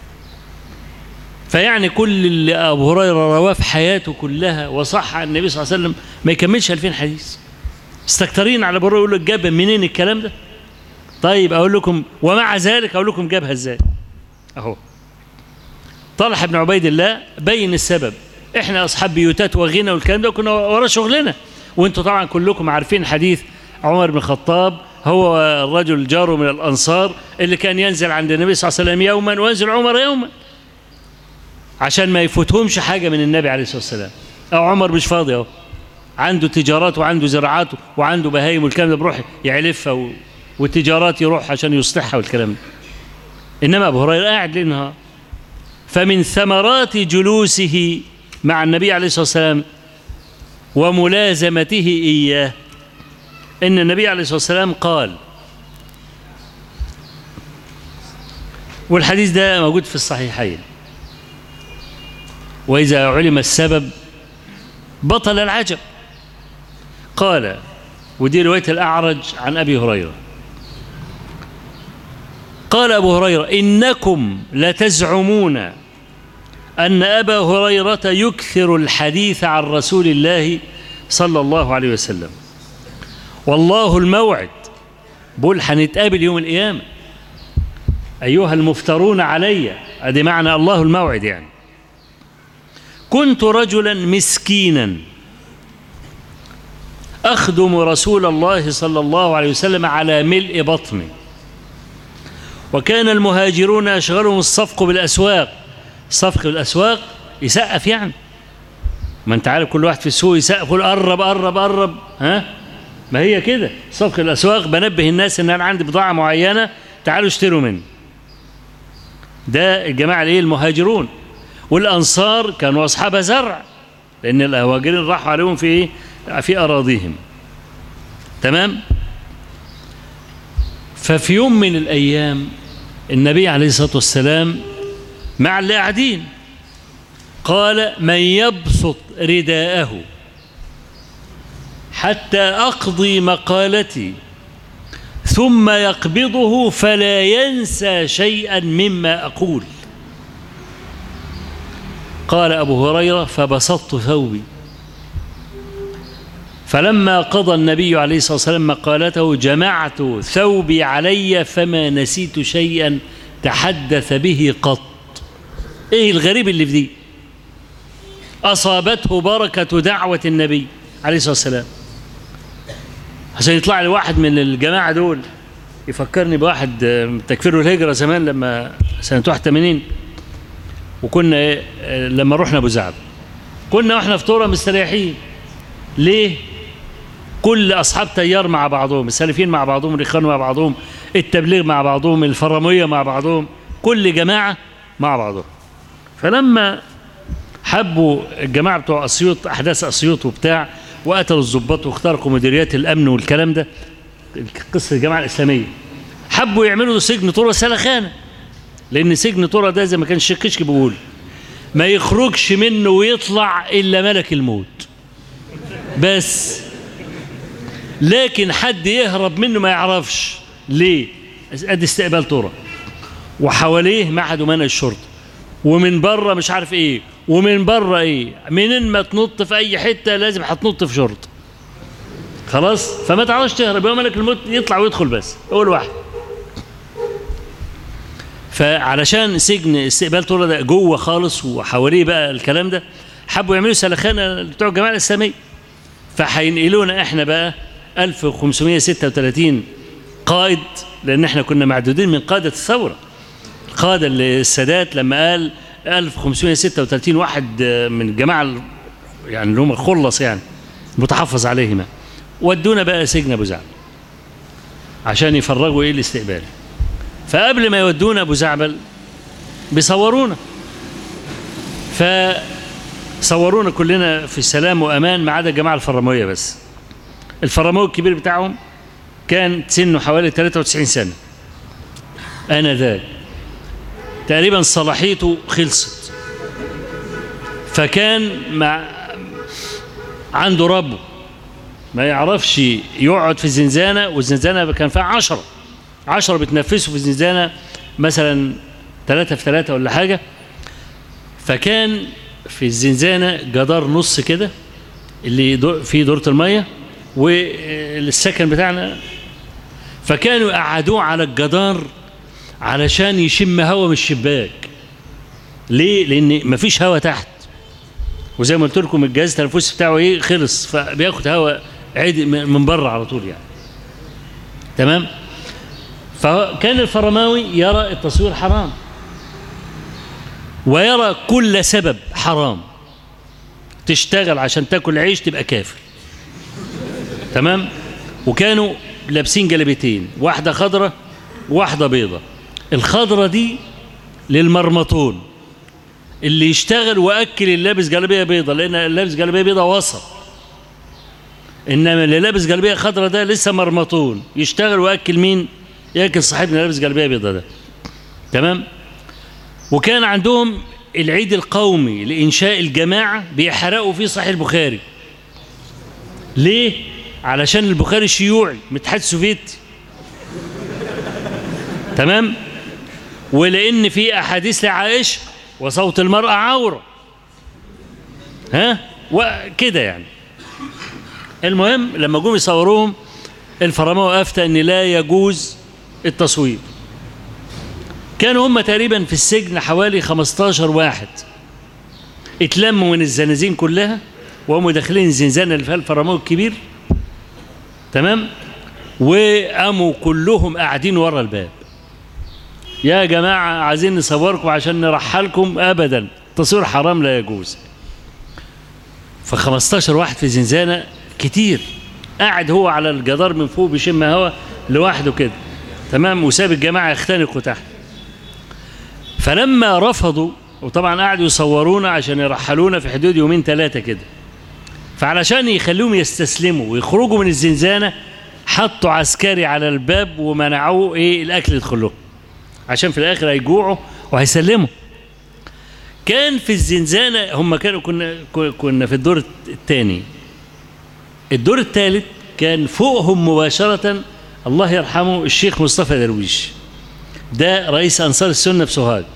فيعني كل اللي أبو هريرة رواه في حياته كلها وصح عن النبي صلى الله عليه وسلم ما يكملش 2000 حديث مستكترين على أبو هريرة يقول لك جاب منين الكلام ده طيب أقول لكم ومع ذلك أقول لكم جابها إزاي أهو طلحة بن عبيد الله بين السبب احنا اصحاب بيوتات وغنى والكلام ده كنا ورا شغلنا وانتم طبعا كلكم عارفين حديث عمر بن الخطاب هو الرجل جاره من الانصار اللي كان ينزل عند النبي صلى الله عليه وسلم يوما وينزل عمر يوما عشان ما يفوتهمش حاجه من النبي عليه الصلاه والسلام او عمر مش فاضي اهو عنده تجارات وعنده زراعات وعنده بهايم والكلام ده بيروح يعلفها و... والتجارات يروح عشان يصلحها والكلام ده انما ابو هريره قاعد ليل نهار فمن ثمرات جلوسه مع النبي عليه الصلاه والسلام وملازمته اياه ان النبي عليه الصلاه والسلام قال والحديث ده موجود في الصحيحين واذا علم السبب بطل العجب قال ودي روايه الاعرج عن ابي هريره قال أبو هريرة إنكم لتزعمون أن أبا هريرة يكثر الحديث عن رسول الله صلى الله عليه وسلم والله الموعد بقول هنتقابل يوم القيامة أيها المفترون علي أدي معنى الله الموعد يعني كنت رجلا مسكينا أخدم رسول الله صلى الله عليه وسلم على ملء بطني وكان المهاجرون يشغلهم الصفق بالأسواق الصفق بالأسواق يسقف يعني ما انت عارف كل واحد في السوق يسقف يقول قرب قرب قرب ها ما هي كده صفق الأسواق بنبه الناس ان انا عندي بضاعة معينة تعالوا اشتروا مني ده الجماعة الايه المهاجرون والأنصار كانوا أصحاب زرع لأن المهاجرين راحوا عليهم في ايه في أراضيهم تمام ففي يوم من الأيام النبي عليه الصلاة والسلام مع اللي قاعدين قال من يبسط رداءه حتى أقضي مقالتي ثم يقبضه فلا ينسى شيئا مما أقول قال أبو هريرة فبسطت ثوبي فلما قضى النبي عليه الصلاة والسلام مقالته جمعت ثوبي علي فما نسيت شيئا تحدث به قط ايه الغريب اللي في دي أصابته بركة دعوة النبي عليه الصلاة والسلام عشان يطلع لي واحد من الجماعة دول يفكرني بواحد تكفير الهجرة زمان لما سنة 81 وكنا إيه لما رحنا أبو زعب كنا واحنا في طورة مستريحين ليه؟ كل أصحاب تيار مع بعضهم السلفيين مع بعضهم الإخوان مع بعضهم التبليغ مع بعضهم الفرامية مع بعضهم كل جماعة مع بعضهم فلما حبوا الجماعة بتوع أسيوط أحداث أسيوط وبتاع وقتلوا الضباط واخترقوا مديريات الأمن والكلام ده قصه الجماعه الاسلاميه حبوا يعملوا سجن طرة سلخانه لان سجن طرة ده زي ما كان الشيخ كشك بيقول ما يخرجش منه ويطلع الا ملك الموت بس لكن حد يهرب منه ما يعرفش ليه ادي استقبال طرة وحواليه معهد امناء الشرطه ومن بره مش عارف ايه ومن بره ايه منين ما تنط في اي حته لازم هتنط في شرطه خلاص فما تعرفش تهرب يوم ملك الموت يطلع ويدخل بس اول واحد فعلشان سجن استقبال طول ده جوه خالص وحواليه بقى الكلام ده حبوا يعملوا سلخانه بتوع الجماعه الاسلاميه فهينقلونا احنا بقى 1536 قائد لان احنا كنا معدودين من قاده الثوره القاده اللي السادات لما قال 1536 واحد من الجماعه يعني اللي هم خلص يعني متحفظ عليهما ودونا بقى سجن ابو زعبل عشان يفرغوا ايه الاستقبال فقبل ما يودونا ابو زعبل بيصورونا فصورونا كلنا في سلام وامان ما عدا الجماعه الفرمويه بس الفرموي الكبير بتاعهم كان سنه حوالي 93 سنه انا ذاك تقريبا صلاحيته خلصت فكان مع عنده ربه ما يعرفش يقعد في الزنزانة والزنزانة كان فيها عشرة عشرة بتنفسوا في الزنزانة مثلا ثلاثة في ثلاثة ولا حاجة فكان في الزنزانة جدار نص كده اللي دو فيه دورة المية والسكن بتاعنا فكانوا يقعدوه على الجدار علشان يشم هوا من الشباك ليه؟ لأن مفيش هوا تحت وزي ما قلت لكم الجهاز التنفسي بتاعه ايه خلص فبياخد هواء عادي من بره على طول يعني تمام فكان الفرماوي يرى التصوير حرام ويرى كل سبب حرام تشتغل عشان تاكل عيش تبقى كافر تمام وكانوا لابسين جلبيتين واحده خضراء واحده بيضة الخضراء دي للمرمطون اللي يشتغل واكل اللي لابس جلابيه بيضة لان اللي لابس جلابيه بيضة وسط انما اللي لابس جلابيه خضراء ده لسه مرمطون يشتغل واكل مين ياكل صاحبنا اللي لابس جلابيه بيضة ده تمام وكان عندهم العيد القومي لانشاء الجماعه بيحرقوا فيه صحيح البخاري ليه علشان البخاري شيوعي من الاتحاد السوفيتي تمام ولان في احاديث لعائشه وصوت المرأة عورة ها وكده يعني المهم لما جم يصوروهم الفرماوي افتى ان لا يجوز التصوير كانوا هم تقريبا في السجن حوالي 15 واحد اتلموا من الزنازين كلها وهم داخلين الزنزانة اللي فيها الفرماوي الكبير تمام وقاموا كلهم قاعدين ورا الباب يا جماعة عايزين نصوركم عشان نرحلكم أبدا تصوير حرام لا يجوز ف 15 واحد في زنزانة كتير قاعد هو على الجدار من فوق بيشم هوا لوحده كده تمام وساب الجماعة يختنقوا تحت فلما رفضوا وطبعا قعدوا يصورونا عشان يرحلونا في حدود يومين ثلاثة كده فعلشان يخلوهم يستسلموا ويخرجوا من الزنزانة حطوا عسكري على الباب ومنعوه ايه الاكل يدخل لهم عشان في الاخر هيجوعوا وهيسلموا كان في الزنزانه هم كانوا كنا كنا في الدور الثاني الدور الثالث كان فوقهم مباشره الله يرحمه الشيخ مصطفى درويش ده رئيس انصار السنه في سوهاج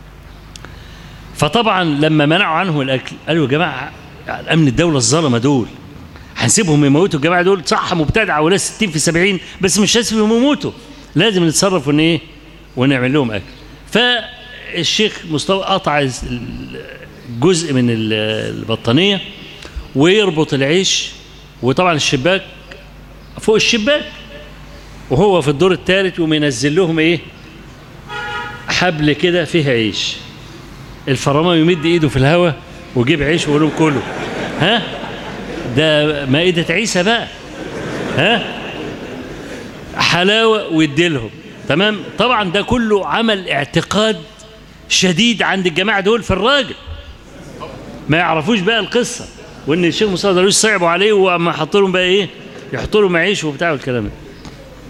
فطبعا لما منعوا عنه الاكل قالوا يا جماعه امن الدوله الظلمه دول هنسيبهم يموتوا الجماعه دول صح مبتدعه ولا 60 في 70 بس مش لازم يموتوا لازم نتصرف ون ايه ونعمل لهم اكل فالشيخ مصطفى قطع جزء من البطانيه ويربط العيش وطبعا الشباك فوق الشباك وهو في الدور الثالث ومنزل لهم ايه حبل كده فيه عيش الفرامه يمد ايده في الهواء ويجيب عيش ويقول لهم كله ها ده مائدة عيسى بقى ها حلاوة ويديلهم تمام طبعا ده كله عمل اعتقاد شديد عند الجماعة دول في الراجل ما يعرفوش بقى القصة وان الشيخ مصطفى درويش صعبوا عليه وما حطوا لهم بقى ايه يحطوا لهم عيش وبتاع والكلام ده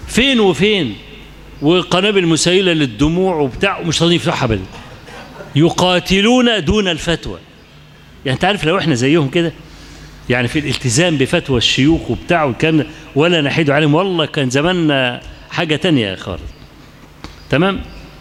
فين وفين وقنابل مسيلة للدموع وبتاع ومش راضيين يفتحوا أبدا يقاتلون دون الفتوى يعني أنت عارف لو إحنا زيهم كده يعني في الالتزام بفتوى الشيوخ وبتاع وكان ولا نحيد عليهم والله كان زماننا حاجة تانية خالص تمام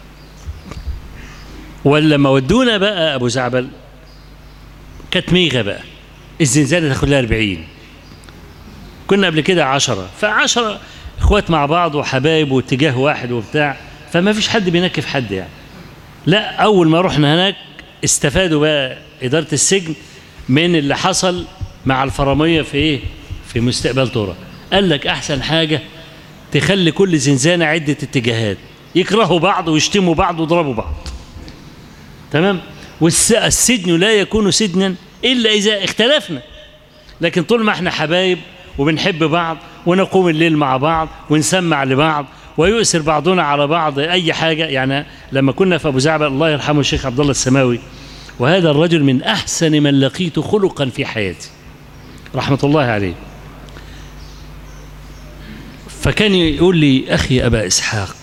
ولما ودونا بقى أبو زعبل كانت ميغة بقى الزنزانة تاخد لها 40 كنا قبل كده عشرة فعشرة اخوات مع بعض وحبايب واتجاه واحد وبتاع فما فيش حد بينكف حد يعني لا اول ما رحنا هناك استفادوا بقى اداره السجن من اللي حصل مع الفراميه في ايه في مستقبل ترى قال لك احسن حاجه تخلي كل زنزانه عده اتجاهات يكرهوا بعض ويشتموا بعض ويضربوا بعض تمام والسجن لا يكون سجنا الا اذا اختلفنا لكن طول ما احنا حبايب وبنحب بعض ونقوم الليل مع بعض ونسمع لبعض ويؤثر بعضنا على بعض اي حاجه يعني لما كنا في ابو زعبل الله يرحمه الشيخ عبد الله السماوي وهذا الرجل من احسن من لقيت خلقا في حياتي رحمه الله عليه فكان يقول لي اخي ابا اسحاق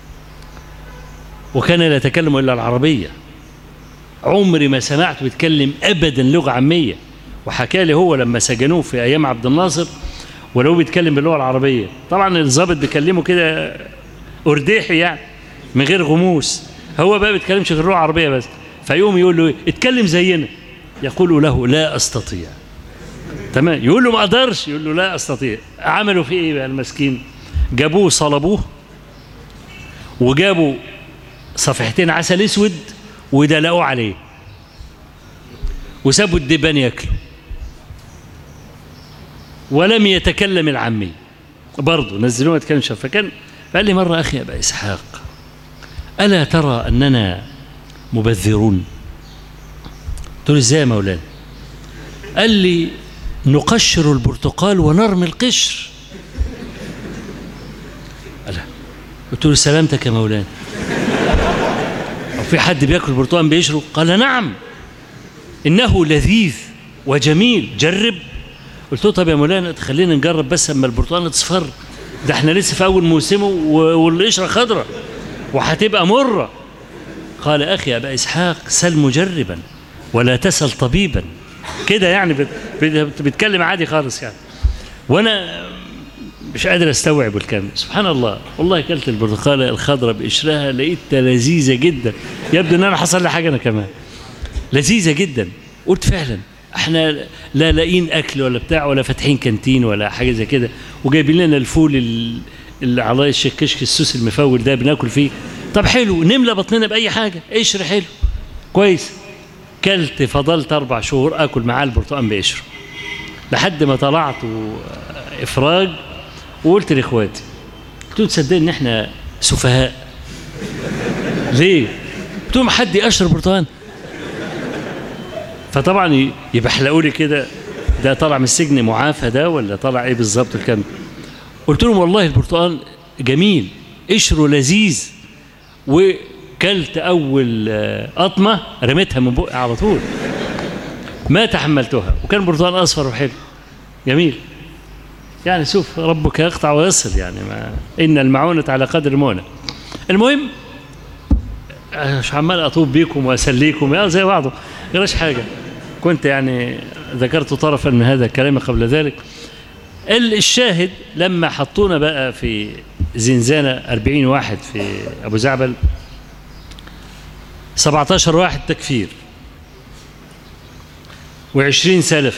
وكان لا يتكلم الا العربيه عمري ما سمعته بيتكلم ابدا لغه عاميه وحكى لي هو لما سجنوه في ايام عبد الناصر ولو بيتكلم باللغه العربيه طبعا الضابط بيكلمه كده ارديحي يعني من غير غموس هو بقى بيتكلمش غير اللغه العربيه بس فيقوم يقول له اتكلم زينا يقول له لا استطيع تمام يقول له ما اقدرش يقول له لا استطيع عملوا فيه ايه بقى المسكين جابوه صلبوه وجابوا صفحتين عسل اسود ودلقوه عليه وسابوا الدبان ياكلوا ولم يتكلم العامي برضه نزلوه يتكلم شاف فكان قال لي مرة أخي أبا إسحاق ألا ترى أننا مبذرون قلت له إزاي يا مولانا قال لي نقشر البرتقال ونرمي القشر قال قلت له سلامتك يا مولانا في حد بياكل برتقال بيشرب قال نعم انه لذيذ وجميل جرب قلت له طب يا مولانا خلينا نجرب بس اما البرتقال اصفر ده احنا لسه في اول موسمه والقشره خضراء وهتبقى مره قال اخي ابا اسحاق سل مجربا ولا تسل طبيبا كده يعني بت- بت- بتتكلم عادي خالص يعني وانا مش قادر استوعب الكلام سبحان الله والله اكلت البرتقاله الخضراء بقشرها لقيتها لذيذه جدا يبدو ان انا حصل لي حاجه انا كمان لذيذه جدا قلت فعلا احنا لا لاقيين اكل ولا بتاع ولا فاتحين كانتين ولا حاجه زي كده وجايبين لنا الفول ال- اللي على الشكشك السوس المفول ده بناكل فيه طب حلو نملى بطننا باي حاجه قشر حلو كويس كلت فضلت اربع شهور اكل معاه البرتقال بقشره لحد ما طلعت و- افراج وقلت لاخواتي قلت لهم تصدقوا ان احنا سفهاء ليه؟ قلت لهم حد يقشر برتقال فطبعا ي- يبحلقوا لي كده ده طالع من السجن معافى ده ولا طالع ايه بالظبط الكلام قلت لهم والله البرتقال جميل قشره لذيذ وكلت اول آه، قطمه رميتها من بقي على طول ما تحملتها وكان برتقال اصفر وحلو جميل يعني شوف ربك يقطع ويصل يعني ما ان المعونه على قدر المونه المهم مش عمال اطوب بيكم واسليكم يا زي بعضه غيرش حاجه كنت يعني ذكرت طرفا من هذا الكلام قبل ذلك ال- الشاهد لما حطونا بقى في زنزانة 40 واحد في أبو زعبل 17 واحد تكفير و20 سلف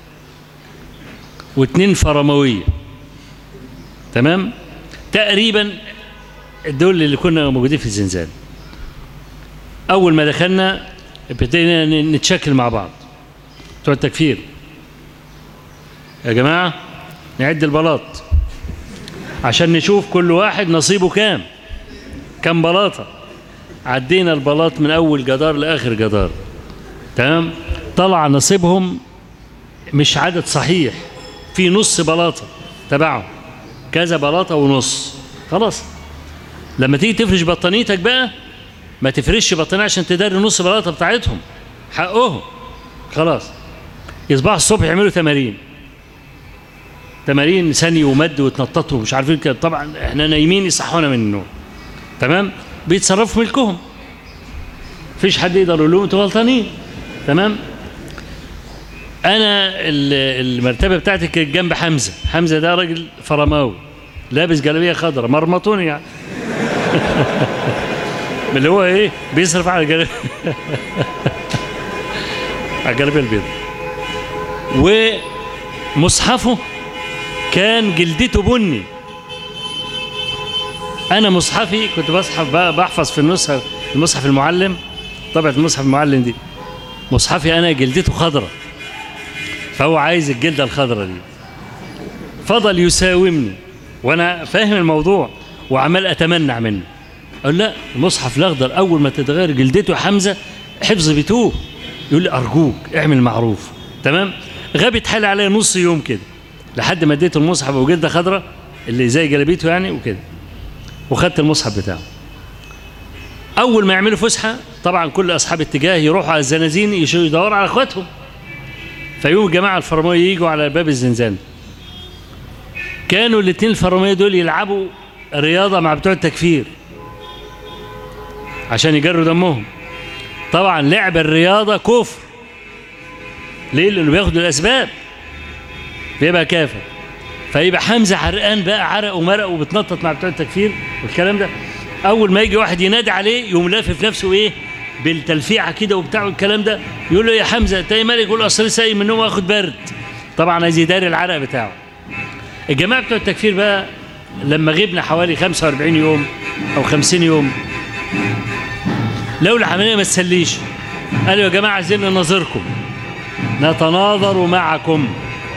واثنين فرموية تمام تقريبا دول اللي كنا موجودين في الزنزانة أول ما دخلنا ابتدينا ن- نتشكل مع بعض بتوع التكفير يا جماعة نعد البلاط عشان نشوف كل واحد نصيبه كام كام بلاطة عدينا البلاط من أول جدار لآخر جدار تمام طلع نصيبهم مش عدد صحيح في نص بلاطة تبعهم كذا بلاطة ونص خلاص لما تيجي تفرش بطانيتك بقى ما تفرش بطانية عشان تداري نص بلاطة بتاعتهم حقهم خلاص يصبحوا الصبح يعملوا تمارين تمارين ثاني ومد وتنططوا مش عارفين كده طبعا احنا نايمين يصحونا من النوم تمام بيتصرفوا ملكهم مفيش حد يقدر يقول لهم انتوا غلطانين تمام انا ال- المرتبه بتاعتي كانت جنب حمزه حمزه ده راجل فرماوي لابس جلابيه خضراء مرمطوني يعني من اللي هو ايه بيصرف على الجلابيه على الجلابيه البيضاء ومصحفه كان جلدته بني انا مصحفي كنت بصحف بقى بحفظ في النسخه المصحف المعلم طبعه المصحف المعلم دي مصحفي انا جلدته خضراء فهو عايز الجلده الخضراء دي فضل يساومني وانا فاهم الموضوع وعمال اتمنع منه اقول لا المصحف الاخضر اول ما تتغير جلدته يا حمزه حفظ بيتوه يقول لي ارجوك اعمل معروف تمام غابت حالي عليا نص يوم كده لحد ما اديته المصحف وجلده خضراء اللي زي جلابيته يعني وكده وخدت المصحف بتاعه اول ما يعملوا فسحه طبعا كل اصحاب اتجاه يروحوا على الزنازين يشوا يدوروا على اخواتهم فيوم الجماعه الفرماويه يجوا على باب الزنزانه كانوا الاثنين الفرماويه دول يلعبوا رياضه مع بتوع التكفير عشان يجروا دمهم طبعا لعب الرياضه كفر ليه لانه بياخدوا الاسباب بيبقى كافر فيبقى حمزه عرقان بقى عرق ومرق وبتنطط مع بتوع التكفير والكلام ده اول ما يجي واحد ينادي عليه يقوم لافف نفسه ايه بالتلفيعه كده وبتاع والكلام ده يقول له يا حمزه انت ايه مالك يقول اصل سايق من النوم واخد برد طبعا عايز يداري العرق بتاعه الجماعه بتوع التكفير بقى لما غبنا حوالي 45 يوم او 50 يوم لو العمليه ما تسليش قالوا يا جماعه عايزين نناظركم نتناظر معكم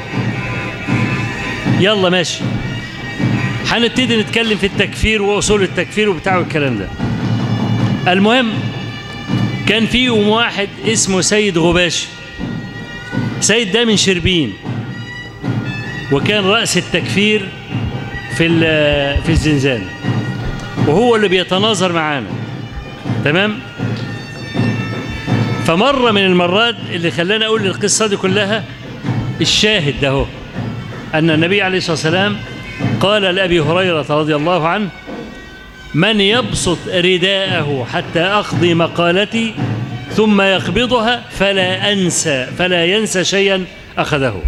يلا ماشي هنبتدي نتكلم في التكفير واصول التكفير وبتاع الكلام ده المهم كان في يوم واحد اسمه سيد غباشي سيد ده من شربين وكان رأس التكفير في ال- في الزنزانة وهو اللي بيتناظر معانا تمام فمرة من المرات اللي خلاني أقول القصة دي كلها الشاهد ده هو أن النبي عليه الصلاة والسلام قال لأبي هريرة رضي الله عنه من يبسط رداءه حتى أقضي مقالتي ثم يقبضها فلا أنسى فلا ينسى شيئا أخذه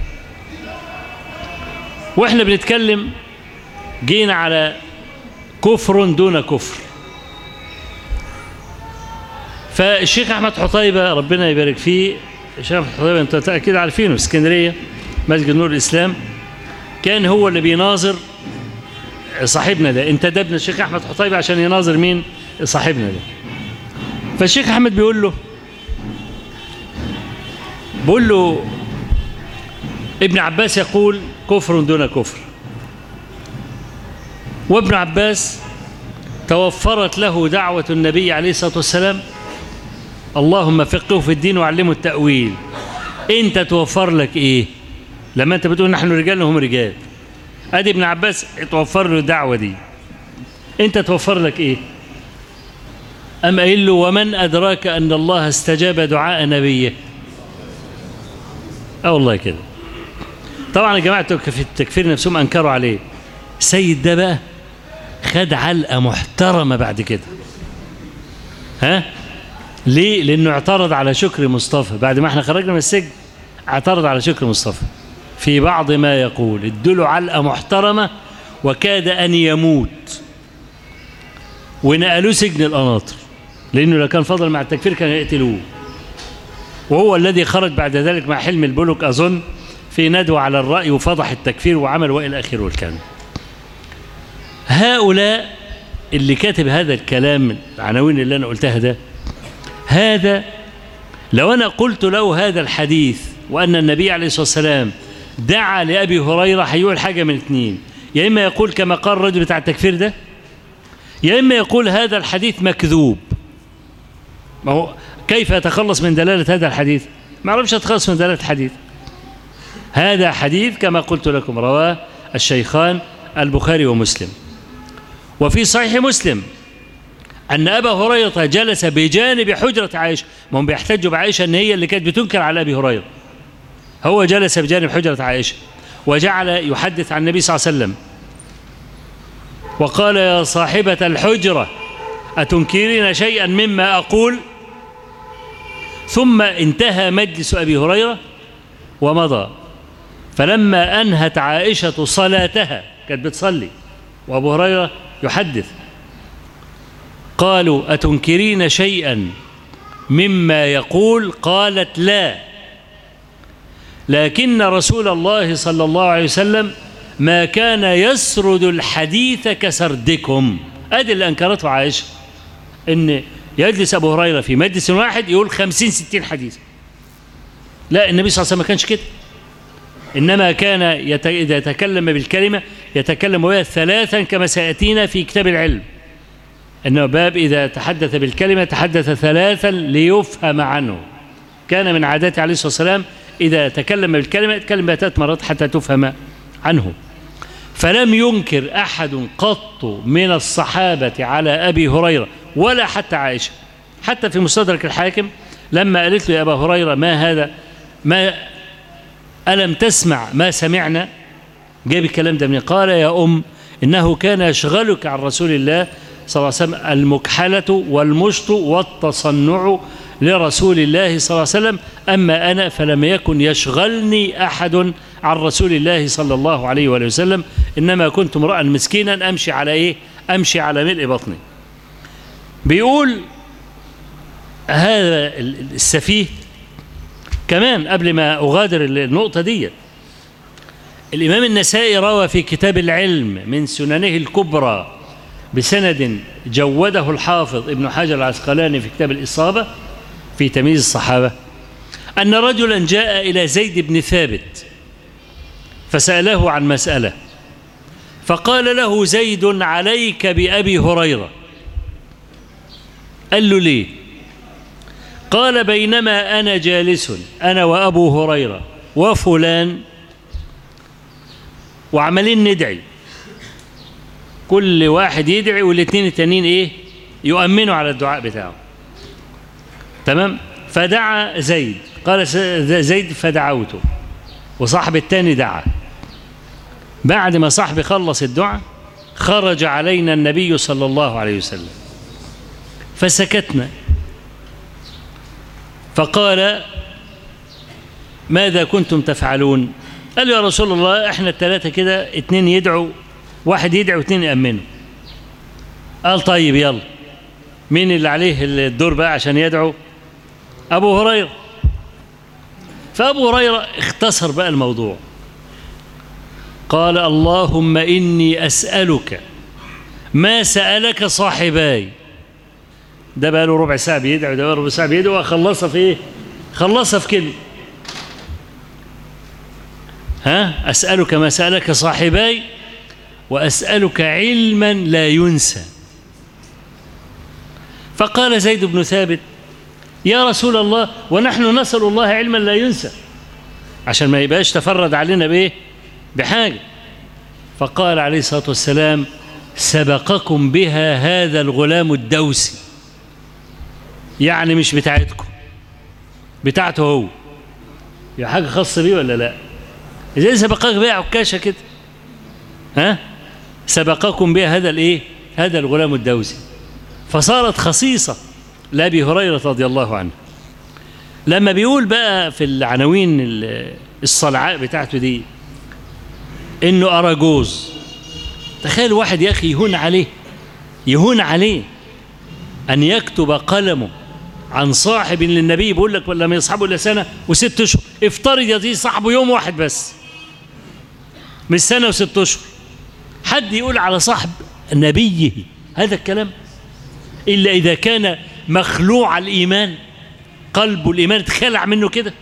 وإحنا بنتكلم جينا على كفر دون كفر فالشيخ أحمد حطيبة ربنا يبارك فيه الشيخ أحمد حطيبة أنت أكيد عارفينه في اسكندرية مسجد نور الإسلام كان هو اللي بيناظر صاحبنا ده انتدبنا الشيخ احمد حطيبه عشان يناظر مين صاحبنا ده فالشيخ احمد بيقول له بيقول له ابن عباس يقول كفر دون كفر وابن عباس توفرت له دعوة النبي عليه الصلاة والسلام اللهم فقهه في الدين وعلمه التأويل انت توفر لك ايه لما انت بتقول نحن رجال وهم رجال ادي ابن عباس توفر له الدعوه دي انت توفر لك ايه ام قايل له ومن ادراك ان الله استجاب دعاء نبيه اه والله كده طبعا جماعه في التكفير نفسهم انكروا عليه سيد ده بقى خد علقه محترمه بعد كده ها ليه لانه اعترض على شكر مصطفى بعد ما احنا خرجنا من السجن اعترض على شكر مصطفى في بعض ما يقول ادله علقه محترمه وكاد ان يموت ونقلوه سجن القناطر لانه لو كان فضل مع التكفير كانوا يقتلوه وهو الذي خرج بعد ذلك مع حلم البلوك اظن في ندوه على الراي وفضح التكفير وعمل والى اخره والكلام هؤلاء اللي كاتب هذا الكلام العناوين اللي انا قلتها ده هذا لو انا قلت له هذا الحديث وان النبي عليه الصلاه والسلام دعا لأبي هريرة هيقول حاجة من اثنين يا إما يقول كما قال الرجل بتاع التكفير ده يا إما يقول هذا الحديث مكذوب ما هو كيف يتخلص من دلالة هذا الحديث ما أعرفش أتخلص من دلالة الحديث هذا حديث كما قلت لكم رواه الشيخان البخاري ومسلم وفي صحيح مسلم أن أبا هريرة جلس بجانب حجرة عائشة ما هم بيحتجوا بعائشة أن هي اللي كانت بتنكر على أبي هريرة هو جلس بجانب حجرة عائشة وجعل يحدث عن النبي صلى الله عليه وسلم وقال يا صاحبة الحجرة أتنكرين شيئا مما أقول ثم انتهى مجلس أبي هريرة ومضى فلما أنهت عائشة صلاتها كانت بتصلي وأبو هريرة يحدث قالوا أتنكرين شيئا مما يقول قالت لا لكن رسول الله صلى الله عليه وسلم ما كان يسرد الحديث كسردكم ادي اللي انكرته عائشه ان يجلس ابو هريره في مجلس واحد يقول خمسين ستين حديث لا النبي صلى الله عليه وسلم ما كانش كده انما كان يت... اذا تكلم بالكلمه يتكلم بها ثلاثا كما سياتينا في كتاب العلم انه باب اذا تحدث بالكلمه تحدث ثلاثا ليفهم عنه كان من عادته عليه الصلاه والسلام اذا تكلم بالكلمه يتكلم بها ثلاث مرات حتى تفهم عنه فلم ينكر احد قط من الصحابه على ابي هريره ولا حتى عائشه حتى في مستدرك الحاكم لما قالت له يا ابا هريره ما هذا ما الم تسمع ما سمعنا جاب الكلام ده من قال يا ام انه كان يشغلك عن رسول الله صلى الله عليه وسلم المكحله والمشط والتصنع لرسول الله صلى الله عليه وسلم اما انا فلم يكن يشغلني احد عن رسول الله صلى الله عليه وآله وسلم إنما كنت امرأ مسكينا أمشي على إيه أمشي على ملء بطني بيقول هذا السفيه كمان قبل ما أغادر النقطة دي الإمام النسائي روى في كتاب العلم من سننه الكبرى بسند جوده الحافظ ابن حجر العسقلاني في كتاب الإصابة في تمييز الصحابة أن رجلا جاء إلى زيد بن ثابت فسأله عن مسألة فقال له زيد عليك بأبي هريرة قال له ليه قال بينما أنا جالس أنا وأبو هريرة وفلان وعمالين ندعي كل واحد يدعي والاثنين التانيين ايه يؤمنوا على الدعاء بتاعه تمام فدعا زيد قال زيد فدعوته وصاحب التاني دعا بعد ما صاحبي خلص الدعاء خرج علينا النبي صلى الله عليه وسلم فسكتنا فقال ماذا كنتم تفعلون قال يا رسول الله احنا الثلاثة كده اتنين يدعوا واحد يدعو واثنين يأمنوا قال طيب يلا مين اللي عليه الدور بقى عشان يدعو أبو هريرة فأبو هريرة اختصر بقى الموضوع قال اللهم إني أسألك ما سألك صاحباي ده بقى له ربع ساعة بيدعو ده بقى ربع ساعة بيدعو وخلصها في إيه؟ خلصها في كلمة ها أسألك ما سألك صاحباي وأسألك علما لا ينسى فقال زيد بن ثابت يا رسول الله ونحن نسأل الله علما لا ينسى عشان ما يبقاش تفرد علينا بإيه بحاجة فقال عليه الصلاة والسلام سبقكم بها هذا الغلام الدوسي يعني مش بتاعتكم بتاعته هو يا حاجة خاصة بيه ولا لا إذا سبقك بها عكاشة كده ها سبقكم بها هذا الايه هذا الغلام الدوسي فصارت خصيصة لأبي هريرة رضي الله عنه لما بيقول بقى في العناوين الصلعاء بتاعته دي انه اراجوز تخيل واحد يا اخي يهون عليه يهون عليه ان يكتب قلمه عن صاحب للنبي بيقول لك لم يصحبه الا سنه وست اشهر افترض يا دي صاحبه يوم واحد بس مش سنه وست اشهر حد يقول على صاحب نبيه هذا الكلام الا اذا كان مخلوع الايمان قلبه الايمان اتخلع منه كده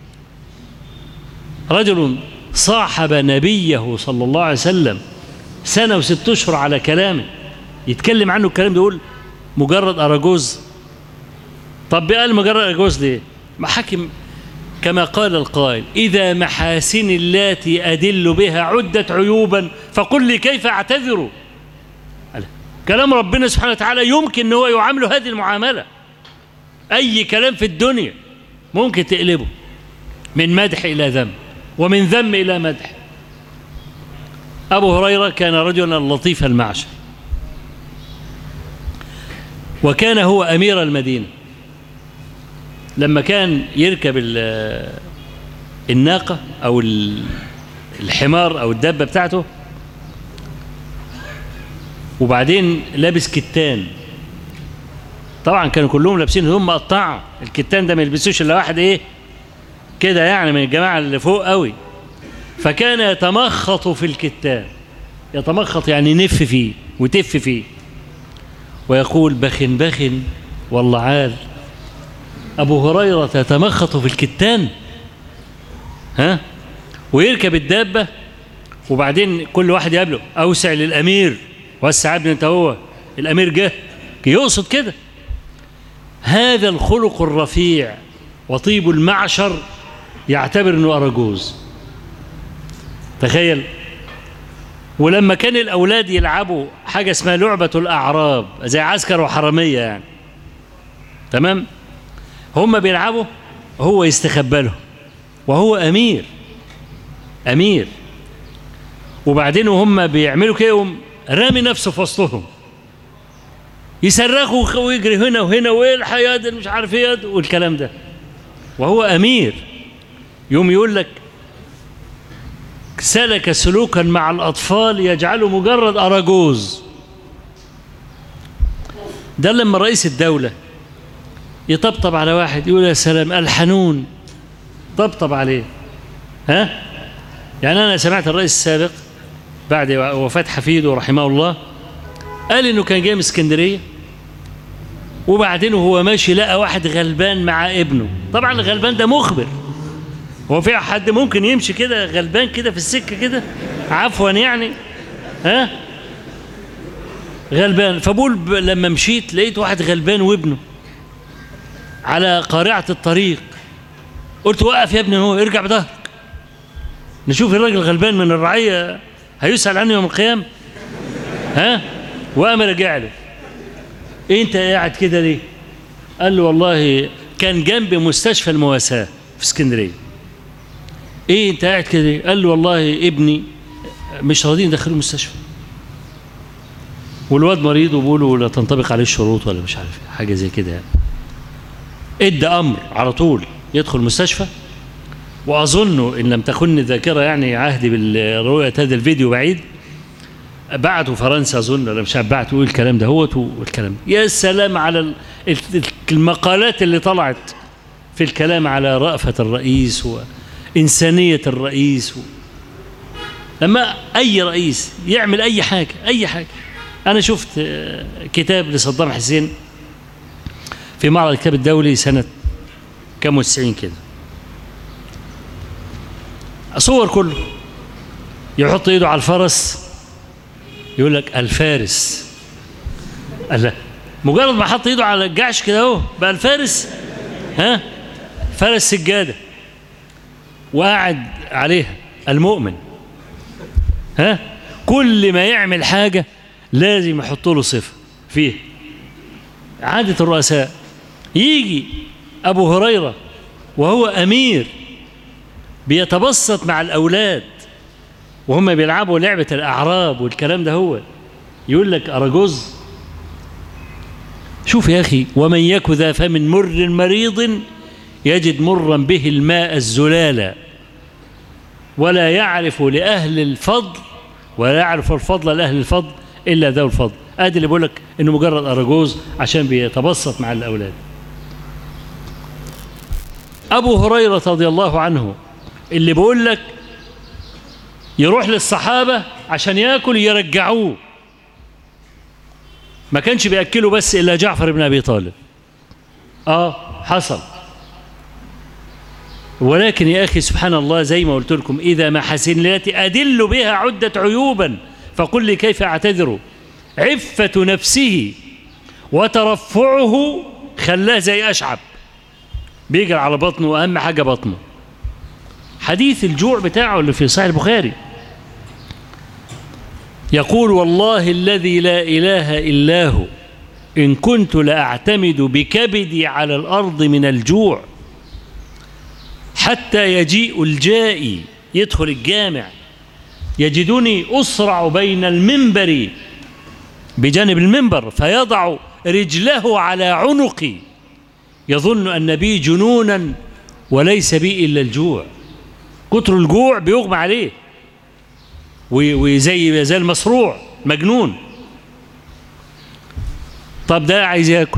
رجل صاحب نبيه صلى الله عليه وسلم سنة وست أشهر على كلامه يتكلم عنه الكلام يقول مجرد أراجوز طب قال مجرد أراجوز ليه ما حكم كما قال القائل إذا محاسن اللاتي أدل بها عدت عيوبا فقل لي كيف أعتذر كلام ربنا سبحانه وتعالى يمكن أن هو يعامله هذه المعاملة أي كلام في الدنيا ممكن تقلبه من مدح إلى ذنب ومن ذم إلى مدح أبو هريرة كان رجلا لطيف المعشر وكان هو أمير المدينة لما كان يركب الناقة أو الحمار أو الدابة بتاعته وبعدين لابس كتان طبعا كانوا كلهم لابسين هدوم مقطعه الكتان ده ما يلبسوش الا واحد ايه كده يعني من الجماعه اللي فوق قوي فكان يتمخط في الكتان يتمخط يعني نف فيه وتف فيه ويقول بخن بخن والله عال أبو هريرة يتمخط في الكتان ها ويركب الدابة وبعدين كل واحد يقابله أوسع للأمير وسع ابن أنت هو الأمير جه يقصد كده هذا الخلق الرفيع وطيب المعشر يعتبر انه اراجوز تخيل ولما كان الاولاد يلعبوا حاجه اسمها لعبه الاعراب زي عسكر وحراميه يعني تمام هم بيلعبوا هو يستخبى له وهو امير امير وبعدين وهم بيعملوا كده يقوم رامي نفسه في وسطهم يصرخوا ويجري هنا وهنا وايه الحياه مش عارف ايه والكلام ده وهو امير يوم يقول لك سلك سلوكا مع الاطفال يجعله مجرد اراجوز ده لما رئيس الدوله يطبطب على واحد يقول يا سلام الحنون طبطب عليه ها يعني انا سمعت الرئيس السابق بعد وفاه حفيده رحمه الله قال انه كان جاي من اسكندريه وبعدين وهو ماشي لقى واحد غلبان مع ابنه طبعا الغلبان ده مخبر هو في حد ممكن يمشي كده غلبان كده في السكه كده عفوا يعني ها غلبان فبقول لما مشيت لقيت واحد غلبان وابنه على قارعة الطريق قلت وقف يا ابني هو ارجع بظهرك نشوف الراجل غلبان من الرعية هيسأل عنه يوم القيامة ها وقام رجع له إيه انت قاعد كده ليه قال له والله كان جنب مستشفى المواساة في اسكندرية ايه انت قاعد كده ليه قال له والله ابني مش راضيين يدخلوه المستشفى والواد مريض وبيقولوا لا تنطبق عليه الشروط ولا مش عارف حاجه زي كده يعني ادى امر على طول يدخل المستشفى واظن ان لم تخن الذاكره يعني عهدي بالرؤيه هذا الفيديو بعيد بعتوا فرنسا اظن ولا مش عارف بعتوا ايه الكلام ده هو والكلام يا سلام على المقالات اللي طلعت في الكلام على رأفة الرئيس وإنسانية الرئيس و... لما أي رئيس يعمل أي حاجة أي حاجة أنا شفت كتاب لصدام حسين في معرض الكتاب الدولي سنة كام وتسعين كده صور كله يحط ايده على الفرس يقول لك الفارس الله مجرد ما حط ايده على الجعش كده اهو بقى الفارس ها فارس سجاده وقاعد عليها المؤمن ها كل ما يعمل حاجه لازم يحط له صفه فيه عاده الرؤساء يجي ابو هريره وهو امير بيتبسط مع الاولاد وهم بيلعبوا لعبة الأعراب والكلام ده هو يقول لك أرجوز شوف يا أخي ومن يك ذا فمن مر مريض يجد مرا به الماء الزلالا ولا يعرف لأهل الفضل ولا يعرف الفضل لأهل الفضل إلا ذو الفضل آدي اللي بيقول لك إنه مجرد أرجوز عشان بيتبسط مع الأولاد أبو هريرة رضي الله عنه اللي بيقول لك يروح للصحابة عشان ياكل يرجعوه ما كانش بيأكلوا بس إلا جعفر بن أبي طالب آه حصل ولكن يا أخي سبحان الله زي ما قلت لكم إذا ما حسنات أدل بها عدة عيوبا فقل لي كيف أعتذر عفة نفسه وترفعه خلاه زي أشعب بيجري على بطنه وأهم حاجة بطنه حديث الجوع بتاعه اللي في صحيح البخاري يقول والله الذي لا إله إلا هو إن كنت لأعتمد بكبدي على الأرض من الجوع حتى يجيء الجائي يدخل الجامع يجدني أسرع بين المنبر بجانب المنبر فيضع رجله على عنقي يظن أن بي جنونا وليس بي إلا الجوع كتر الجوع بيغمى عليه وزي زي المصروع مجنون طب ده عايز ياكل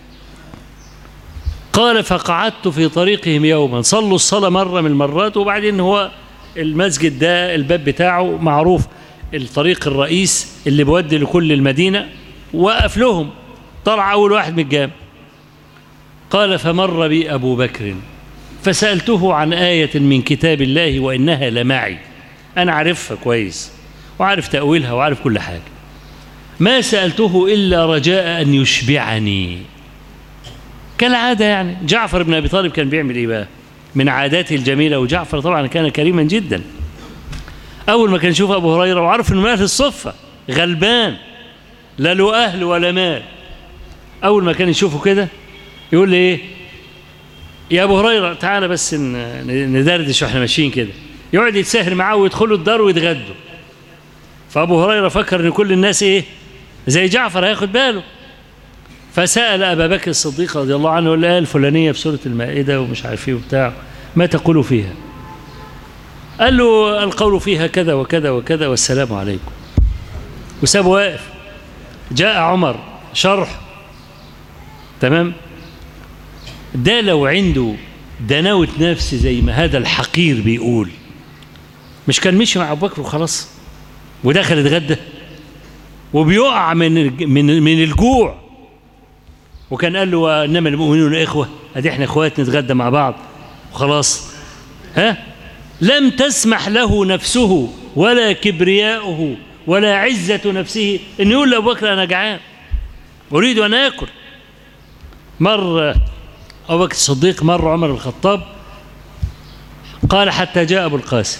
قال فقعدت في طريقهم يوما صلوا الصلاة مرة من المرات وبعدين هو المسجد ده الباب بتاعه معروف الطريق الرئيس اللي بيودي لكل المدينة وقف لهم طلع أول واحد من الجامع قال فمر بي أبو بكر فسألته عن آية من كتاب الله وإنها لمعي أنا عارفها كويس وعارف تأويلها وعارف كل حاجة ما سألته إلا رجاء أن يشبعني كالعادة يعني جعفر بن أبي طالب كان بيعمل إيه بقى من عاداته الجميلة وجعفر طبعا كان كريما جدا أول ما كان يشوف أبو هريرة وعرف إنه من أهل الصفة غلبان لا له أهل ولا مال أول ما كان يشوفه كده يقول لي إيه يا أبو هريرة تعالى بس ندردش وإحنا ماشيين كده يقعد يتساهر معاه ويدخلوا الدار ويتغدوا فأبو هريرة فكر إن كل الناس إيه زي جعفر هياخد باله فسأل أبا بكر الصديق رضي الله عنه الآية الفلانية في سورة المائدة ومش عارف إيه وبتاع ما تقول فيها قال له القول فيها كذا وكذا وكذا والسلام عليكم وساب واقف جاء عمر شرح تمام ده لو عنده دناوة نفس زي ما هذا الحقير بيقول مش كان مشي مع أبو بكر وخلاص ودخل اتغدى وبيقع من من من الجوع وكان قال له انما المؤمنون اخوه ادي احنا اخوات نتغدى مع بعض وخلاص ها لم تسمح له نفسه ولا كبرياؤه ولا عزة نفسه ان يقول لابو بكر انا جعان اريد ان اكل مر ابو بكر الصديق مر عمر بن الخطاب قال حتى جاء ابو القاسم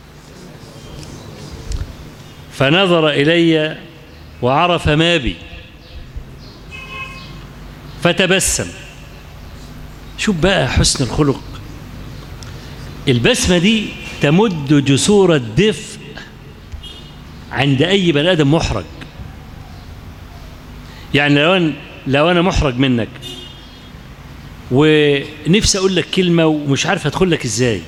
فنظر الي وعرف ما بي فتبسم شوف بقى حسن الخلق البسمة دي تمد جسور الدفء عند أي بني آدم محرج يعني لو أنا, لو أنا محرج منك ونفسي أقول لك كلمة ومش عارف أدخل لك إزاي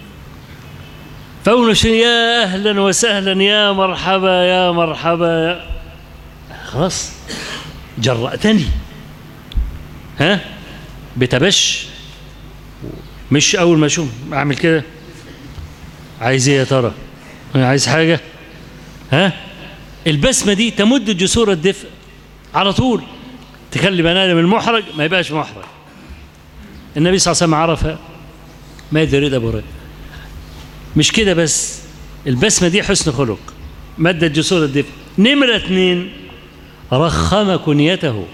فأول ما يا أهلا وسهلا يا مرحبا يا مرحبا يا خلاص جرأتني ها بتبش مش اول ما اشوف اعمل كده عايز ايه يا ترى عايز حاجه ها البسمه دي تمد جسور الدفء على طول تخلي بني ادم المحرج ما يبقاش محرج النبي صلى الله عليه وسلم عرف ما يريد ابو هريره مش كده بس البسمه دي حسن خلق مدت جسور الدفء نمره اثنين رخم كنيته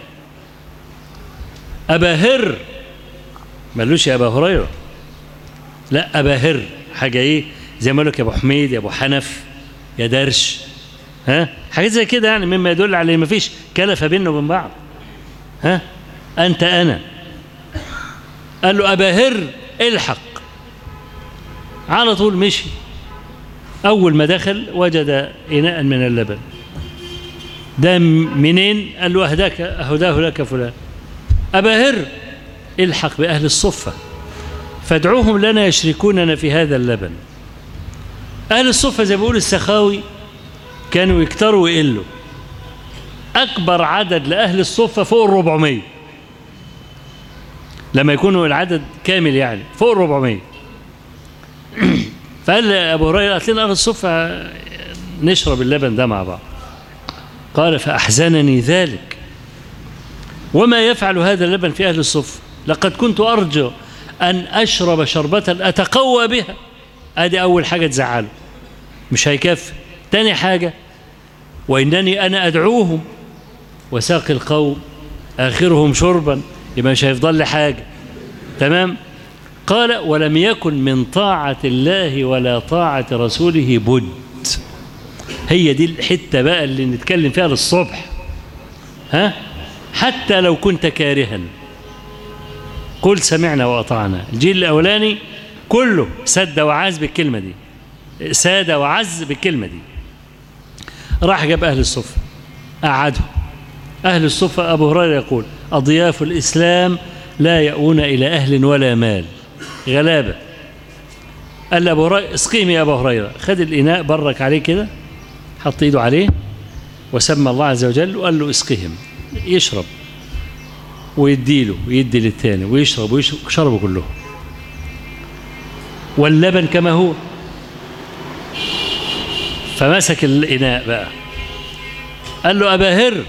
أبا هر مالوش يا أبا هريرة لا أبا هر حاجة إيه زي ما لك يا أبو حميد يا أبو حنف يا درش ها حاجات زي كده يعني مما يدل على ما فيش كلفة بيننا وبين بعض ها أنت أنا قال له أبا هر الحق على طول مشي أول ما دخل وجد إناء من اللبن ده منين قال له أهداك أهداه لك فلان أبا هر الحق بأهل الصفة فادعوهم لنا يشركوننا في هذا اللبن أهل الصفة زي ما بيقول السخاوي كانوا يكتروا ويقلوا أكبر عدد لأهل الصفة فوق الربعمية لما يكونوا العدد كامل يعني فوق الربعمية فقال أبو هريرة قالت لنا أهل الصفة نشرب اللبن ده مع بعض قال فأحزنني ذلك وما يفعل هذا اللبن في أهل الصف لقد كنت أرجو أن أشرب شربة أتقوى بها أدي أول حاجة تزعله مش هيكفي تاني حاجة وإنني أنا أدعوهم وساقي القوم آخرهم شربا يبقى مش هيفضل لي حاجة تمام قال ولم يكن من طاعة الله ولا طاعة رسوله بد هي دي الحتة بقى اللي نتكلم فيها للصبح ها حتى لو كنت كارها قل سمعنا وأطعنا الجيل الأولاني كله سد وعز بالكلمة دي ساد وعز بالكلمة دي راح جاب أهل الصفة قعدهم أهل الصفة أبو هريرة يقول أضياف الإسلام لا يأوون إلى أهل ولا مال غلابة قال لأبو هريرة اسقيهم يا أبو هريرة خد الإناء برك عليه كده حط إيده عليه وسمى الله عز وجل وقال له اسقهم يشرب ويديله ويدي للثاني ويشرب ويشربوا كلهم واللبن كما هو فمسك الإناء بقى قال له أبا هر